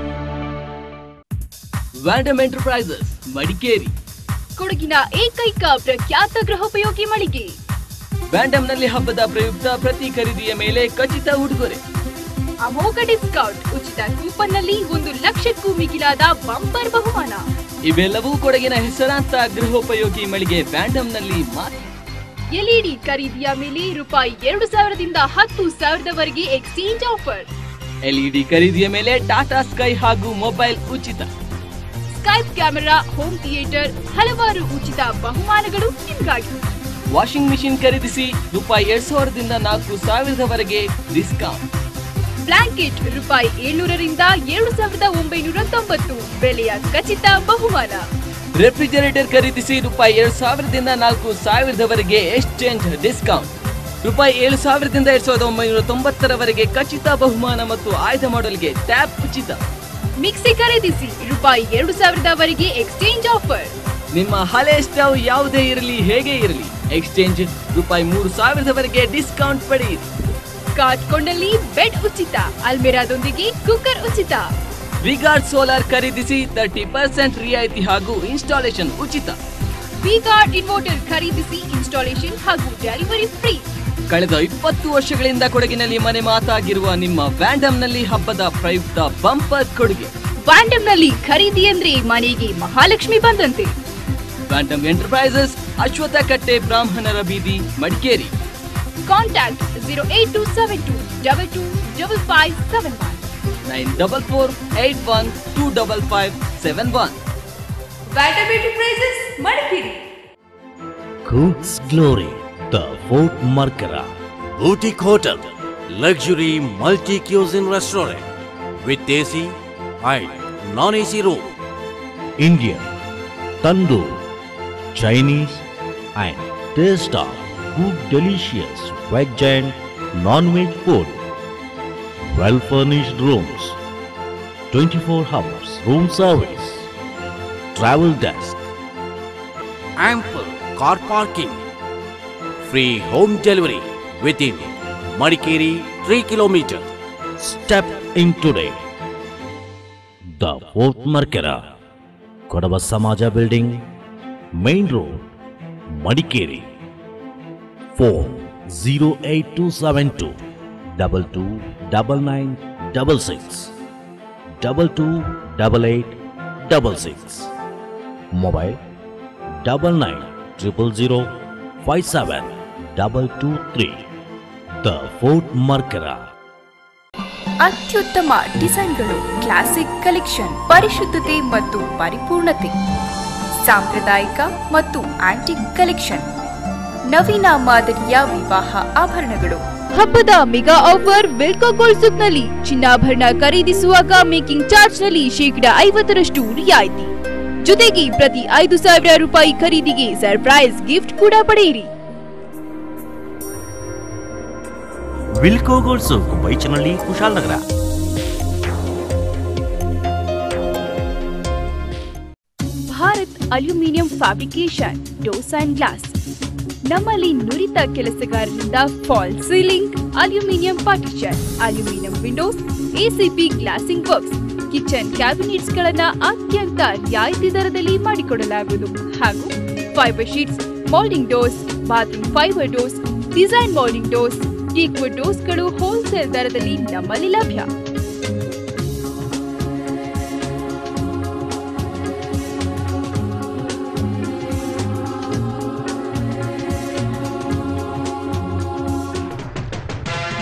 Vandam enterprises Madikeri ಕೊಡಗಿನ ಏಕೈಕ ಪ್ರಖ್ಯಾತ ಗೃಹೋಪಯೋಗಿ ಮಳಿಗೆ ವ್ಯಾಂಡಮ್ನಲ್ಲಿ ಹಬ್ಬದ ಪ್ರಯುಕ್ತ ಪ್ರತಿ ಖರೀದಿಯ ಮೇಲೆ ಖಚಿತ ಉಡುಗೊರೆ ಅಮೋಘ ಡಿಸ್ಕೌಂಟ್ ಉಚಿತ ಕೂಪನ್ ನಲ್ಲಿ ಒಂದು ಲಕ್ಷಕ್ಕೂ ಮಿಗಿಲಾದ ಬಂಪರ್ ಬಹುಮಾನ ಇವೆಲ್ಲವೂ ಕೊಡಗಿನ ಹೆಸರಾಂತ ಗೃಹೋಪಯೋಗಿ ಮಳಿಗೆ ವ್ಯಾಂಡಮ್ನಲ್ಲಿ ಮಾತ್ರ ಎಲ್ಇಡಿ ಖರೀದಿಯ ಮೇಲೆ ರೂಪಾಯಿ ಎರಡು ಸಾವಿರದಿಂದ ಹತ್ತು ಸಾವಿರದವರೆಗೆ ಎಕ್ಸ್ಚೇಂಜ್ ಆಫರ್ ಎಲ್ಇಡಿ ಖರೀದಿಯ ಮೇಲೆ ಟಾಟಾ ಸ್ಕೈ ಹಾಗೂ ಮೊಬೈಲ್ ಉಚಿತ ಸ್ಕೈಪ್ ಕ್ಯಾಮೆರಾ ಹೋಮ್ ಥಿಯೇಟರ್ ಹಲವಾರು ಉಚಿತ ಬಹುಮಾನಗಳು ನಿಮಗಾಗಿ ವಾಷಿಂಗ್ ಮಿಷಿನ್ ಖರೀದಿಸಿ ರೂಪಾಯಿ ಎರಡ್ ಸಾವಿರದಿಂದ ನಾಲ್ಕು ಸಾವಿರದವರೆಗೆ ಡಿಸ್ಕೌಂಟ್ ಬ್ಲಾಂಕೆಟ್ ರೂಪಾಯಿ ಏಳ್ನೂರರಿಂದ ಏಳು ಸಾವಿರದ ಒಂಬೈನೂರ ತೊಂಬತ್ತು ಬೆಲೆಯ ಖಚಿತ ಬಹುಮಾನ ರೆಫ್ರಿಜರೇಟರ್ ಖರೀದಿಸಿ ರೂಪಾಯಿ ಎರಡ್ ಸಾವಿರದಿಂದ ನಾಲ್ಕು ಸಾವಿರದವರೆಗೆ ಎಕ್ಸ್ಚೇಂಜ್ ಡಿಸ್ಕೌಂಟ್ ರೂಪಾಯಿ ಏಳು ಸಾವಿರದಿಂದ ಎರಡ್ ಸಾವಿರದ ಒಂಬೈನೂರ ತೊಂಬತ್ತರವರೆಗೆ ಖಚಿತ ಬಹುಮಾನ ಮತ್ತು ಆಯ್ದ ಮಾಡೆಲ್ಗೆ ಟ್ಯಾಪ್ ಉಚಿತ ಮಿಕ್ಸಿ ಖರೀದಿಸಿ ರೂಪಾಯಿ ಎರಡು ಸಾವಿರದವರೆಗೆ ಎಕ್ಸ್ಚೇಂಜ್ ಆಫರ್ ನಿಮ್ಮ ಹಳೆ ಸ್ಟವ್ ಯಾವುದೇ ಇರಲಿ ಹೇಗೆ ಇರಲಿ ಎಕ್ಸ್ಚೇಂಜ್ ರೂಪಾಯಿ ಮೂರು ಸಾವಿರದವರೆಗೆ ಡಿಸ್ಕೌಂಟ್ ಪಡೆಯಿರಿ ಕಾಟ್ ಕೊಂಡಲ್ಲಿ ಬೆಡ್ ಉಚಿತ ಅಲ್ಮೆರಾದೊಂದಿಗೆ ಕುಕ್ಕರ್ ಉಚಿತ ವಿಗಾರ್ಡ್ ಸೋಲಾರ್ ಖರೀದಿಸಿ ತರ್ಟಿ ಪರ್ಸೆಂಟ್ ರಿಯಾಯಿತಿ ಹಾಗೂ ಇನ್ಸ್ಟಾಲೇಷನ್ ಉಚಿತ ವಿಗಾರ್ಡ್ ಇನ್ವರ್ಟರ್ ಖರೀದಿಸಿ ಇನ್ಸ್ಟಾಲೇಷನ್ ಹಾಗೂ ಡೆಲಿವರಿ ಫ್ರೀ ಕಳೆದ ಇಪ್ಪತ್ತು ವರ್ಷಗಳಿಂದ ಕೊಡಗಿನಲ್ಲಿ ಮನೆ ಮಾತಾಗಿರುವ ನಿಮ್ಮ ವ್ಯಾಂಡಮ್ನಲ್ಲಿ ಹಬ್ಬದ ಪ್ರಯುಕ್ತ ಬಂಪರ್ ಕೊಡುಗೆ ವ್ಯಾಂಡಮ್ನಲ್ಲಿ ಖರೀದಿ ಅಂದ್ರೆ ಮನೆಗೆ ಮಹಾಲಕ್ಷ್ಮಿ ಬಂದಂತೆ ವ್ಯಾಂಡಮ್ ಎಂಟರ್ಪ್ರೈಸಸ್ ಅಶ್ವಥ ಕಟ್ಟೆ ಬ್ರಾಹ್ಮಣರ ಬೀದಿ Madikeri contact zero eight two seven two double two double five seven one nine double four eight one two double five seven one Vitamin Enterprises, Madikeri. Cook's Glory, the Fort Markara, Boutique Hotel, luxury multi-cuisine restaurant with AC and non-AC room. Indian, Tandoor, Chinese and taste of good delicious veg and non-veg food. Well-furnished rooms, 24 hours room service, travel desk, ample car parking, free home delivery within Madikeri 3 km. Step in today. The Fourth Markera, Kodava Samaja Building, Main Road, Madikeri. Phone 08272 double two double nine double six double two double eight double six. Mobile double nine triple zero five seven double two three. The Fort Markera. ಅತ್ಯುತ್ತಮ ಡಿಸೈನ್ಗಳು classic collection ಪರಿಶುದ್ಧತೆ ಮತ್ತು ಪರಿಪೂರ್ಣತೆ ಸಾಂಪ್ರದಾಯಿಕ ಮತ್ತು antique collection ನವೀನ ಮಾದರಿಯ ವಿವಾಹ ಆಭರಣಗಳು ಹಬ್ಬದ mega offer Wilco gold shop ನಲ್ಲಿ ಚಿನ್ನಾಭರಣ ಖರೀದಿಸುವಾಗ ಮೇಕಿಂಗ್ ಚಾರ್ಜ್ ನಲ್ಲಿ ಶೇಕಡ ಐವತ್ತರಷ್ಟು ರಿಯಾಯಿತಿ ಜೊತೆಗೆ ಪ್ರತಿ ಐದು ಸಾವಿರ ರೂಪಾಯಿ ಖರೀದಿಗೆ ಸರ್ಪ್ರೈಸ್ ಗಿಫ್ಟ್ ಕೂಡ ಪಡೆಯಿರಿ Wilco gold shop Baichanahalli Kushalanagara Bharat aluminium fabrication doors and glass ನಮ್ಮಲ್ಲಿ ನುರಿತ ಕೆಲಸಗಾರರಿಂದ false ceiling aluminium partition aluminium windows ACP glazing works kitchen cabinets ಗಳನ್ನ ಅತ್ಯಂತ ರಿಯಾಯಿತಿ ದರದಲ್ಲಿ ಮಾಡಿಕೊಡಲಾಗುವುದು ಹಾಗೂ fibre sheets moulding doors bathroom fibre doors design moulding doors teakwood ಡೋರ್ಸ್ಗಳು ಹೋಲ್ಸೇಲ್ ದರದಲ್ಲಿ ನಮ್ಮಲ್ಲಿ ಲಭ್ಯ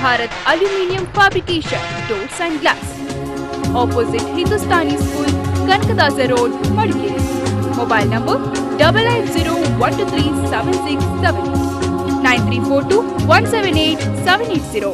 Bharat Aluminium Fabrication, Doors and Glass. Opposite Hindustani School, Kankadasa Road, Madikeri. Mobile number double eight zero one two three seven six seven nine three four two one seven eight seven eight zero.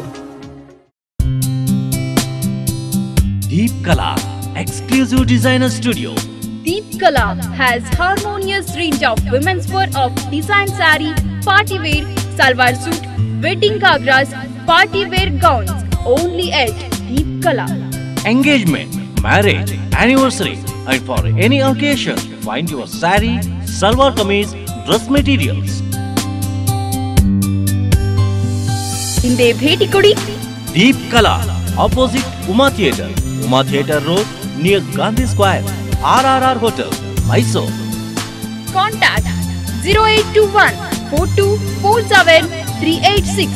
Deep Kala, exclusive designer studio. Deep Kala has harmonious range of women's wear of design sari, party wear, salwar suit, wedding gagras, party wear gowns. Only at Deep Kala. Engagement, marriage, anniversary, and for any occasion, find your sari, salwar kameez, dress materials. ಹಿಂದೆ ಭೇಟಿ ಕೊಡಿ Deep Kala, opposite Uma Theatre, Uma Theatre Road, near Gandhi Square, RRR Hotel, Mysore. Contact zero eight two one four two four seven three eight six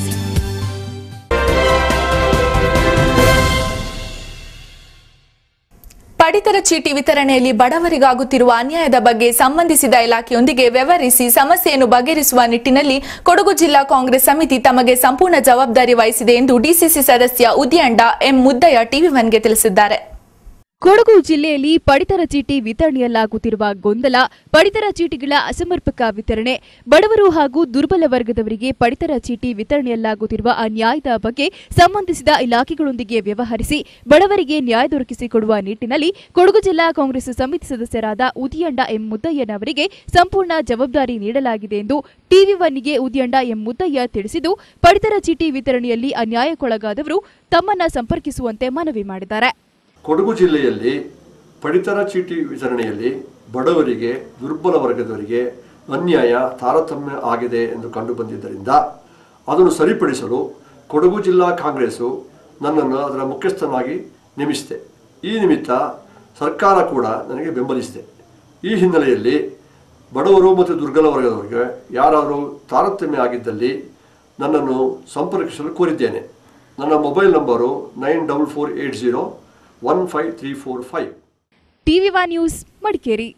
ಪಡಿತರ ಚೀಟಿ ವಿತರಣೆಯಲ್ಲಿ ಬಡವರಿಗಾಗುತ್ತಿರುವ ಅನ್ಯಾಯದ ಬಗ್ಗೆ ಸಂಬಂಧಿಸಿದ ಇಲಾಖೆಯೊಂದಿಗೆ ವ್ಯವಹರಿಸಿ ಸಮಸ್ಯೆಯನ್ನು ಬಗೆಹರಿಸುವ ನಿಟ್ಟಿನಲ್ಲಿ ಕೊಡಗು ಜಿಲ್ಲಾ ಕಾಂಗ್ರೆಸ್ ಸಮಿತಿ ತಮಗೆ ಸಂಪೂರ್ಣ ಜವಾಬ್ದಾರಿ ವಹಿಸಿದೆ ಎಂದು ಡಿಸಿಸಿ ಸದಸ್ಯ ಉದ್ಯಾಂಡ ಎಂ ಮುದ್ದಯ್ಯ ಟಿವಿ ಒನ್ಗೆ ತಿಳಿಸಿದ್ದಾರೆ ಕೊಡಗು ಜಿಲ್ಲೆಯಲ್ಲಿ ಪಡಿತರ ಚೀಟಿ ವಿತರಣೆಯಲ್ಲಾಗುತ್ತಿರುವ ಗೊಂದಲ ಪಡಿತರ ಚೀಟಿಗಳ ಅಸಮರ್ಪಕ ವಿತರಣೆ ಬಡವರು ಹಾಗೂ ದುರ್ಬಲ ವರ್ಗದವರಿಗೆ ಪಡಿತರ ಚೀಟಿ ವಿತರಣೆಯಲ್ಲಾಗುತ್ತಿರುವ ಅನ್ಯಾಯದ ಬಗ್ಗೆ ಸಂಬಂಧಿಸಿದ ಇಲಾಖೆಗಳೊಂದಿಗೆ ವ್ಯವಹರಿಸಿ ಬಡವರಿಗೆ ನ್ಯಾಯ ದೊರಕಿಸಿಕೊಡುವ ನಿಟ್ಟಿನಲ್ಲಿ ಕೊಡಗು ಜಿಲ್ಲಾ ಕಾಂಗ್ರೆಸ್ ಸಮಿತಿ ಸದಸ್ಯರಾದ ಉದಿಯಂಡ ಎಂ ಮುದ್ದಯ್ಯನವರಿಗೆ ಸಂಪೂರ್ಣ ಜವಾಬ್ದಾರಿ ನೀಡಲಾಗಿದೆ ಎಂದು ಟಿವಿ ಒನ್ನಿಗೆ ಉದಿಯಂಡ ಎಂ ಮುದ್ದಯ್ಯ ತಿಳಿಸಿದ್ದು ಪಡಿತರ ಚೀಟಿ ವಿತರಣೆಯಲ್ಲಿ ಅನ್ಯಾಯಕ್ಕೊಳಗಾದವರು ತಮ್ಮನ್ನ ಸಂಪರ್ಕಿಸುವಂತೆ ಮನವಿ ಮಾಡಿದ್ದಾರೆ ಕೊಡಗು ಜಿಲ್ಲೆಯಲ್ಲಿ ಪಡಿತರ ಚೀಟಿ ವಿತರಣೆಯಲ್ಲಿ ಬಡವರಿಗೆ ದುರ್ಬಲ ವರ್ಗದವರಿಗೆ ಅನ್ಯಾಯ ತಾರತಮ್ಯ ಆಗಿದೆ ಎಂದು ಕಂಡುಬಂದಿದ್ದರಿಂದ ಅದನ್ನು ಸರಿಪಡಿಸಲು ಕೊಡಗು ಜಿಲ್ಲಾ ಕಾಂಗ್ರೆಸ್ಸು ನನ್ನನ್ನು ಅದರ ಮುಖ್ಯಸ್ಥನಾಗಿ ನೇಮಿಸಿದೆ ಈ ನಿಮಿತ್ತ ಸರ್ಕಾರ ಕೂಡ ನನಗೆ ಬೆಂಬಲಿಸಿದೆ ಈ ಹಿನ್ನೆಲೆಯಲ್ಲಿ ಬಡವರು ಮತ್ತು ದುರ್ಬಲ ವರ್ಗದವರಿಗೆ ಯಾರಾದರೂ ತಾರತಮ್ಯ ಆಗಿದ್ದಲ್ಲಿ ನನ್ನನ್ನು ಸಂಪರ್ಕಿಸಲು ಕೋರಿದ್ದೇನೆ ನನ್ನ mobile number nine double four eight zero one five three four five TV one news Madikeri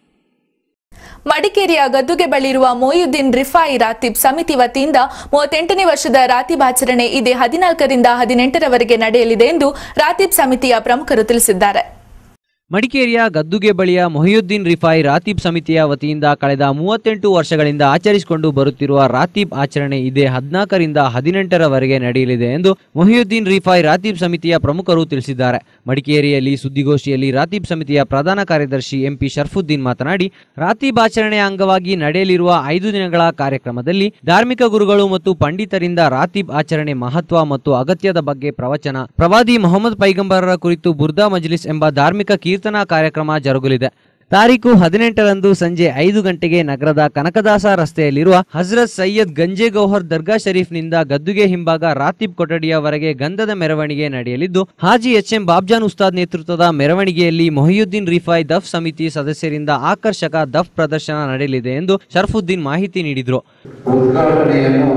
ಮಡಿಕೇರಿಯ ಗದ್ದುಗೆ ಬಳಿರುವ ಮೊಯುದ್ದೀನ್ ರಿಫಾಯಿ ರಾತಿಬ್ ಸಮಿತಿ ವತಿಯಿಂದ ಮೂವತ್ತೆಂಟನೇ ವರ್ಷದ ರಾತಿಬ್ ಆಚರಣೆ ಇದೇ ಹದಿನಾಲ್ಕರಿಂದ ಹದಿನೆಂಟರವರೆಗೆ ನಡೆಯಲಿದೆ ಎಂದು ರಾತಿಬ್ ಸಮಿತಿಯ ಪ್ರಮುಖರು ತಿಳಿಸಿದ್ದಾರೆ ಮಡಿಕೇರಿಯ ಗದ್ದುಗೆ ಬಳಿಯ ಮೊಹಿಯುದ್ದೀನ್ ರಿಫಾಯಿ ರಾತೀಬ್ ಸಮಿತಿಯ ವತಿಯಿಂದ ಕಳೆದ ಮೂವತ್ತೆಂಟು ವರ್ಷಗಳಿಂದ ಆಚರಿಸಿಕೊಂಡು ಬರುತ್ತಿರುವ ರಾತೀಬ್ ಆಚರಣೆ ಇದೇ ಹದಿನಾಲ್ಕರಿಂದ ಹದಿನೆಂಟರವರೆಗೆ ನಡೆಯಲಿದೆ ಎಂದು ಮೊಹಿಯುದ್ದೀನ್ ರಿಫಾಯಿ ರಾತೀಬ್ ಸಮಿತಿಯ ಪ್ರಮುಖರು ತಿಳಿಸಿದ್ದಾರೆ ಮಡಿಕೇರಿಯಲ್ಲಿ ಸುದ್ದಿಗೋಷ್ಠಿಯಲ್ಲಿ ರಾತೀಬ್ ಸಮಿತಿಯ ಪ್ರಧಾನ ಕಾರ್ಯದರ್ಶಿ ಎಂಪಿ ಶರ್ಫುದ್ದೀನ್ ಮಾತನಾಡಿ ರಾತೀಬ್ ಆಚರಣೆಯ ಅಂಗವಾಗಿ ನಡೆಯಲಿರುವ ಐದು ದಿನಗಳ ಕಾರ್ಯಕ್ರಮದಲ್ಲಿ ಧಾರ್ಮಿಕ ಗುರುಗಳು ಮತ್ತು ಪಂಡಿತರಿಂದ ರಾತೀಬ್ ಆಚರಣೆ ಮಹತ್ವ ಮತ್ತು ಅಗತ್ಯದ ಬಗ್ಗೆ ಪ್ರವಚನ ಪ್ರವಾದಿ ಮೊಹಮ್ಮದ್ ಪೈಗಂಬರರ ಕುರಿತು ಬುರ್ದಾ ಮಜ್ಲಿಸ್ ಎಂಬ ಧಾರ್ಮಿಕ ಕೀರ್ತನಾ ಕಾರ್ಯಕ್ರಮ ಜರುಗಲಿದೆ ತಾರೀಕು ಹದಿನೆಂಟರಂದು ಸಂಜೆ ಐದು ಗಂಟೆಗೆ ನಗರದ ಕನಕದಾಸ ರಸ್ತೆಯಲ್ಲಿರುವ ಹಜರತ್ ಸೈಯದ್ ಗಂಜೆಗೌಹರ್ ದರ್ಗಾ ಶರೀಫ್ನಿಂದ ಗದ್ದುಗೆ ಹಿಂಭಾಗ ರಾತೀಬ್ ಕೊಠಡಿಯವರೆಗೆ ಗಂಧದ ಮೆರವಣಿಗೆ ನಡೆಯಲಿದ್ದು ಹಾಜಿ ಎಚ್ ಎಂ ಬಾಬ್ಜಾನ್ ಉಸ್ತಾದ್ ನೇತೃತ್ವದ ಮೆರವಣಿಗೆಯಲ್ಲಿ ಮೊಹಿಯುದ್ದೀನ್ ರಿಫಾಯ್ ದಫ್ ಸಮಿತಿ ಸದಸ್ಯರಿಂದ ಆಕರ್ಷಕ ದಫ್ ಪ್ರದರ್ಶನ ನಡೆಯಲಿದೆ ಎಂದು ಶರ್ಫುದ್ದೀನ್ ಮಾಹಿತಿ ನೀಡಿದರು ಉದ್ಘಾಟನೆಯನ್ನು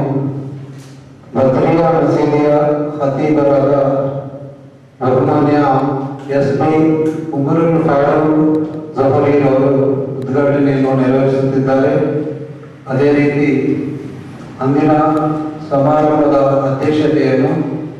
ಬದ್ರಿಯಾ ಮಸೀದಿಯ ಖತೀಬರಾದ ಅಭಿಮಾನ್ಯ ಎಸ್ ಪಿ ಉಮರುಲ್ ಫಾರೂಕ್ ಜಫರೀನ್ ಅವರು ಉದ್ಘಾಟನೆಯನ್ನು ನೆರವೇರಿಸುತ್ತಿದ್ದಾರೆ ಅದೇ ರೀತಿ ಅಂದಿನ ಸಮಾರಂಭದ ಅಧ್ಯಕ್ಷತೆಯನ್ನು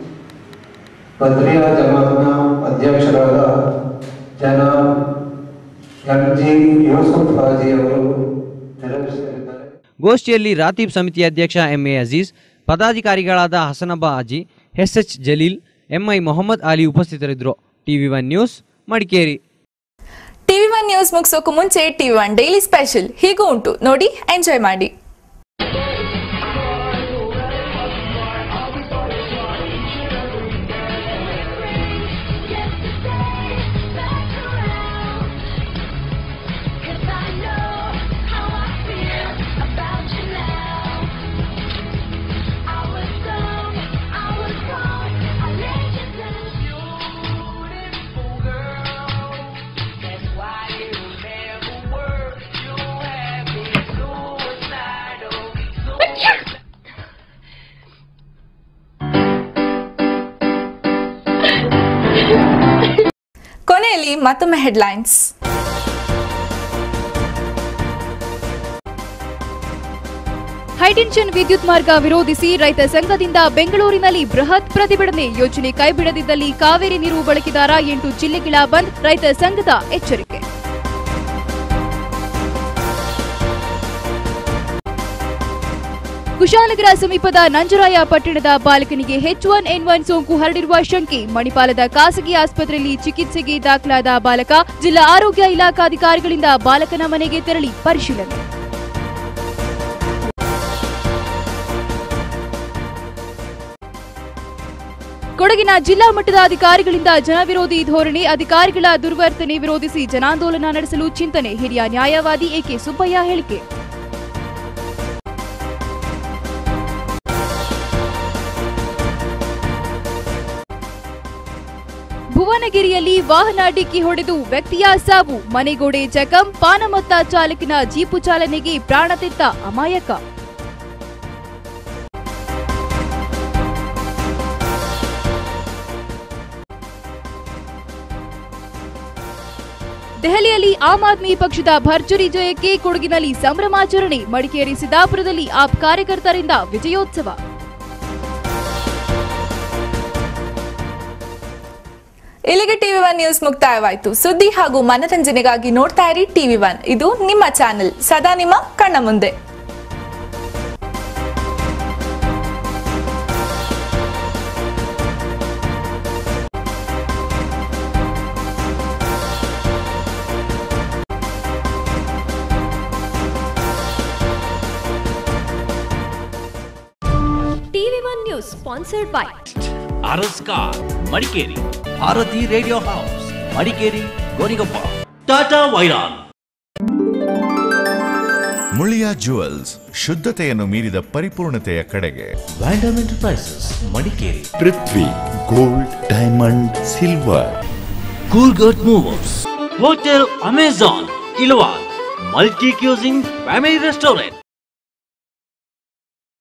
ಬದ್ರಿಯಾ ಜಮಾತ್ನ ಅಧ್ಯಕ್ಷರಾದ ಜನಾಬ್ ಎಂ ಜಿ ಯೂಸುಫ್ ಹಾಜಿ ಅವರು ನೆರವೇರಿಸಲಿದ್ದಾರೆ ಗೋಷ್ಠಿಯಲ್ಲಿ ರಾತೀಬ್ ಸಮಿತಿ ಅಧ್ಯಕ್ಷ ಎಂಎ ಅಜೀಜ್ ಪದಾಧಿಕಾರಿಗಳಾದ ಹಸನಬಾ ಅಜಿ ಎಸ್ಎಚ್ ಜಲೀಲ್ ಎಂಐ ಮೊಹಮ್ಮದ್ ಅಲಿ ಉಪಸ್ಥಿತರಿದ್ದರು TV one news Madikeri TV one news ಮುಗಿಸೋಕು ಮುಂಚೆ ಟಿವಿ ಒನ್ ಡೈಲಿ ಸ್ಪೆಷಲ್ ಹೀಗೂ ಉಂಟು ನೋಡಿ ಎಂಜಾಯ್ ಮಾಡಿ ಕೊನೆಯಲ್ಲಿ ಮತ್ತೊಮ್ಮೆ ಹೆಡ್ಲೈನ್ಸ್ ಹೈಟೆನ್ಷನ್ ವಿದ್ಯುತ್ ಮಾರ್ಗ ವಿರೋಧಿಸಿ ರೈತ ಸಂಘದಿಂದ ಬೆಂಗಳೂರಿನಲ್ಲಿ ಬೃಹತ್ ಪ್ರತಿಭಟನೆ ಯೋಜನೆ ಕೈಬಿಡದಿದ್ದಲ್ಲಿ ಕಾವೇರಿ ನೀರು ಬಳಕೆದಾರ ಎಂಟು ಜಿಲ್ಲೆಗಳ ಬಂದ್ ರೈತ ಸಂಘದ ಎಚ್ಚರಿಕೆ ಕುಶಾಲನಗರ ಸಮೀಪದ ನಂಜರಾಯ ಪಟ್ಟಣದ ಬಾಲಕನಿಗೆ ಎಚ್ ಒನ್ ಎನ್ ಒನ್ ಸೋಂಕು ಹರಡಿರುವ ಶಂಕೆ ಮಣಿಪಾಲದ ಖಾಸಗಿ ಆಸ್ಪತ್ರೆಯಲ್ಲಿ ಚಿಕಿತ್ಸೆಗೆ ದಾಖಲಾದ ಬಾಲಕ ಜಿಲ್ಲಾ ಆರೋಗ್ಯ ಇಲಾಖಾಧಿಕಾರಿಗಳಿಂದ ಬಾಲಕನ ಮನೆಗೆ ತೆರಳಿ ಪರಿಶೀಲನೆ ಕೊಡಗಿನ ಜಿಲ್ಲಾ ಮಟ್ಟದ ಅಧಿಕಾರಿಗಳಿಂದ ಜನವಿರೋಧಿ ಧೋರಣೆ ಅಧಿಕಾರಿಗಳ ದುರ್ವರ್ತನೆ ವಿರೋಧಿಸಿ ಜನಾಂದೋಲನ ನಡೆಸಲು ಚಿಂತನೆ ಹಿರಿಯ ನ್ಯಾಯವಾದಿ ಎಕೆ ಸುಬ್ಬಯ್ಯ ಹೇಳಿಕೆ ಭುವನಗಿರಿಯಲ್ಲಿ ವಾಹನ ಡಿಕ್ಕಿ ಹೊಡೆದು ವ್ಯಕ್ತಿಯ ಸಾವು ಮನೆಗೋಡೆ ಜಖಂ ಪಾನಮತ್ತ ಚಾಲಕನ ಜೀಪು ಚಾಲನೆಗೆ ಪ್ರಾಣ ತೆತ್ತ ಅಮಾಯಕ ದೆಹಲಿಯಲ್ಲಿ ಆಮ್ ಆದ್ಮಿ ಪಕ್ಷದ ಭರ್ಜರಿ ಜಯಕ್ಕೆ ಕೊಡಗಿನಲ್ಲಿ ಸಂಭ್ರಮಾಚರಣೆ ಮಡಿಕೇರಿ ಸಿದ್ದಾಪುರದಲ್ಲಿ ಆಪ್ ಕಾರ್ಯಕರ್ತರಿಂದ ವಿಜಯೋತ್ಸವ ಇಲ್ಲಿಗೆ ಟಿವಿ ಒನ್ ನ್ಯೂಸ್ ಮುಕ್ತಾಯವಾಯಿತು ಸುದ್ದಿ ಹಾಗೂ ಮನರಂಜನೆಗಾಗಿ ನೋಡ್ತಾ ಇರಿ ಟಿವಿ ಒನ್ ಇದು ನಿಮ್ಮ ಚಾನೆಲ್ ಸದಾ ನಿಮ್ಮ ಕಣ್ಣ ಮುಂದೆ TV one news sponsored by RS car Madikeri Bharati radio house Madikeri Gonikoppa Tata ವೈರಾನ್ Muliya jewels ಶುದ್ಧತೆಯನ್ನು ಮೀರಿದ ಪರಿಪೂರ್ಣತೆಯ ಕಡೆಗೆ ವ್ಯಾಂಡಮ್ enterprises Madikeri Prithvi gold diamond silver cool earth movers hotel Amazon ಇಲ್ವಾಲ್ multi cuisine family restaurant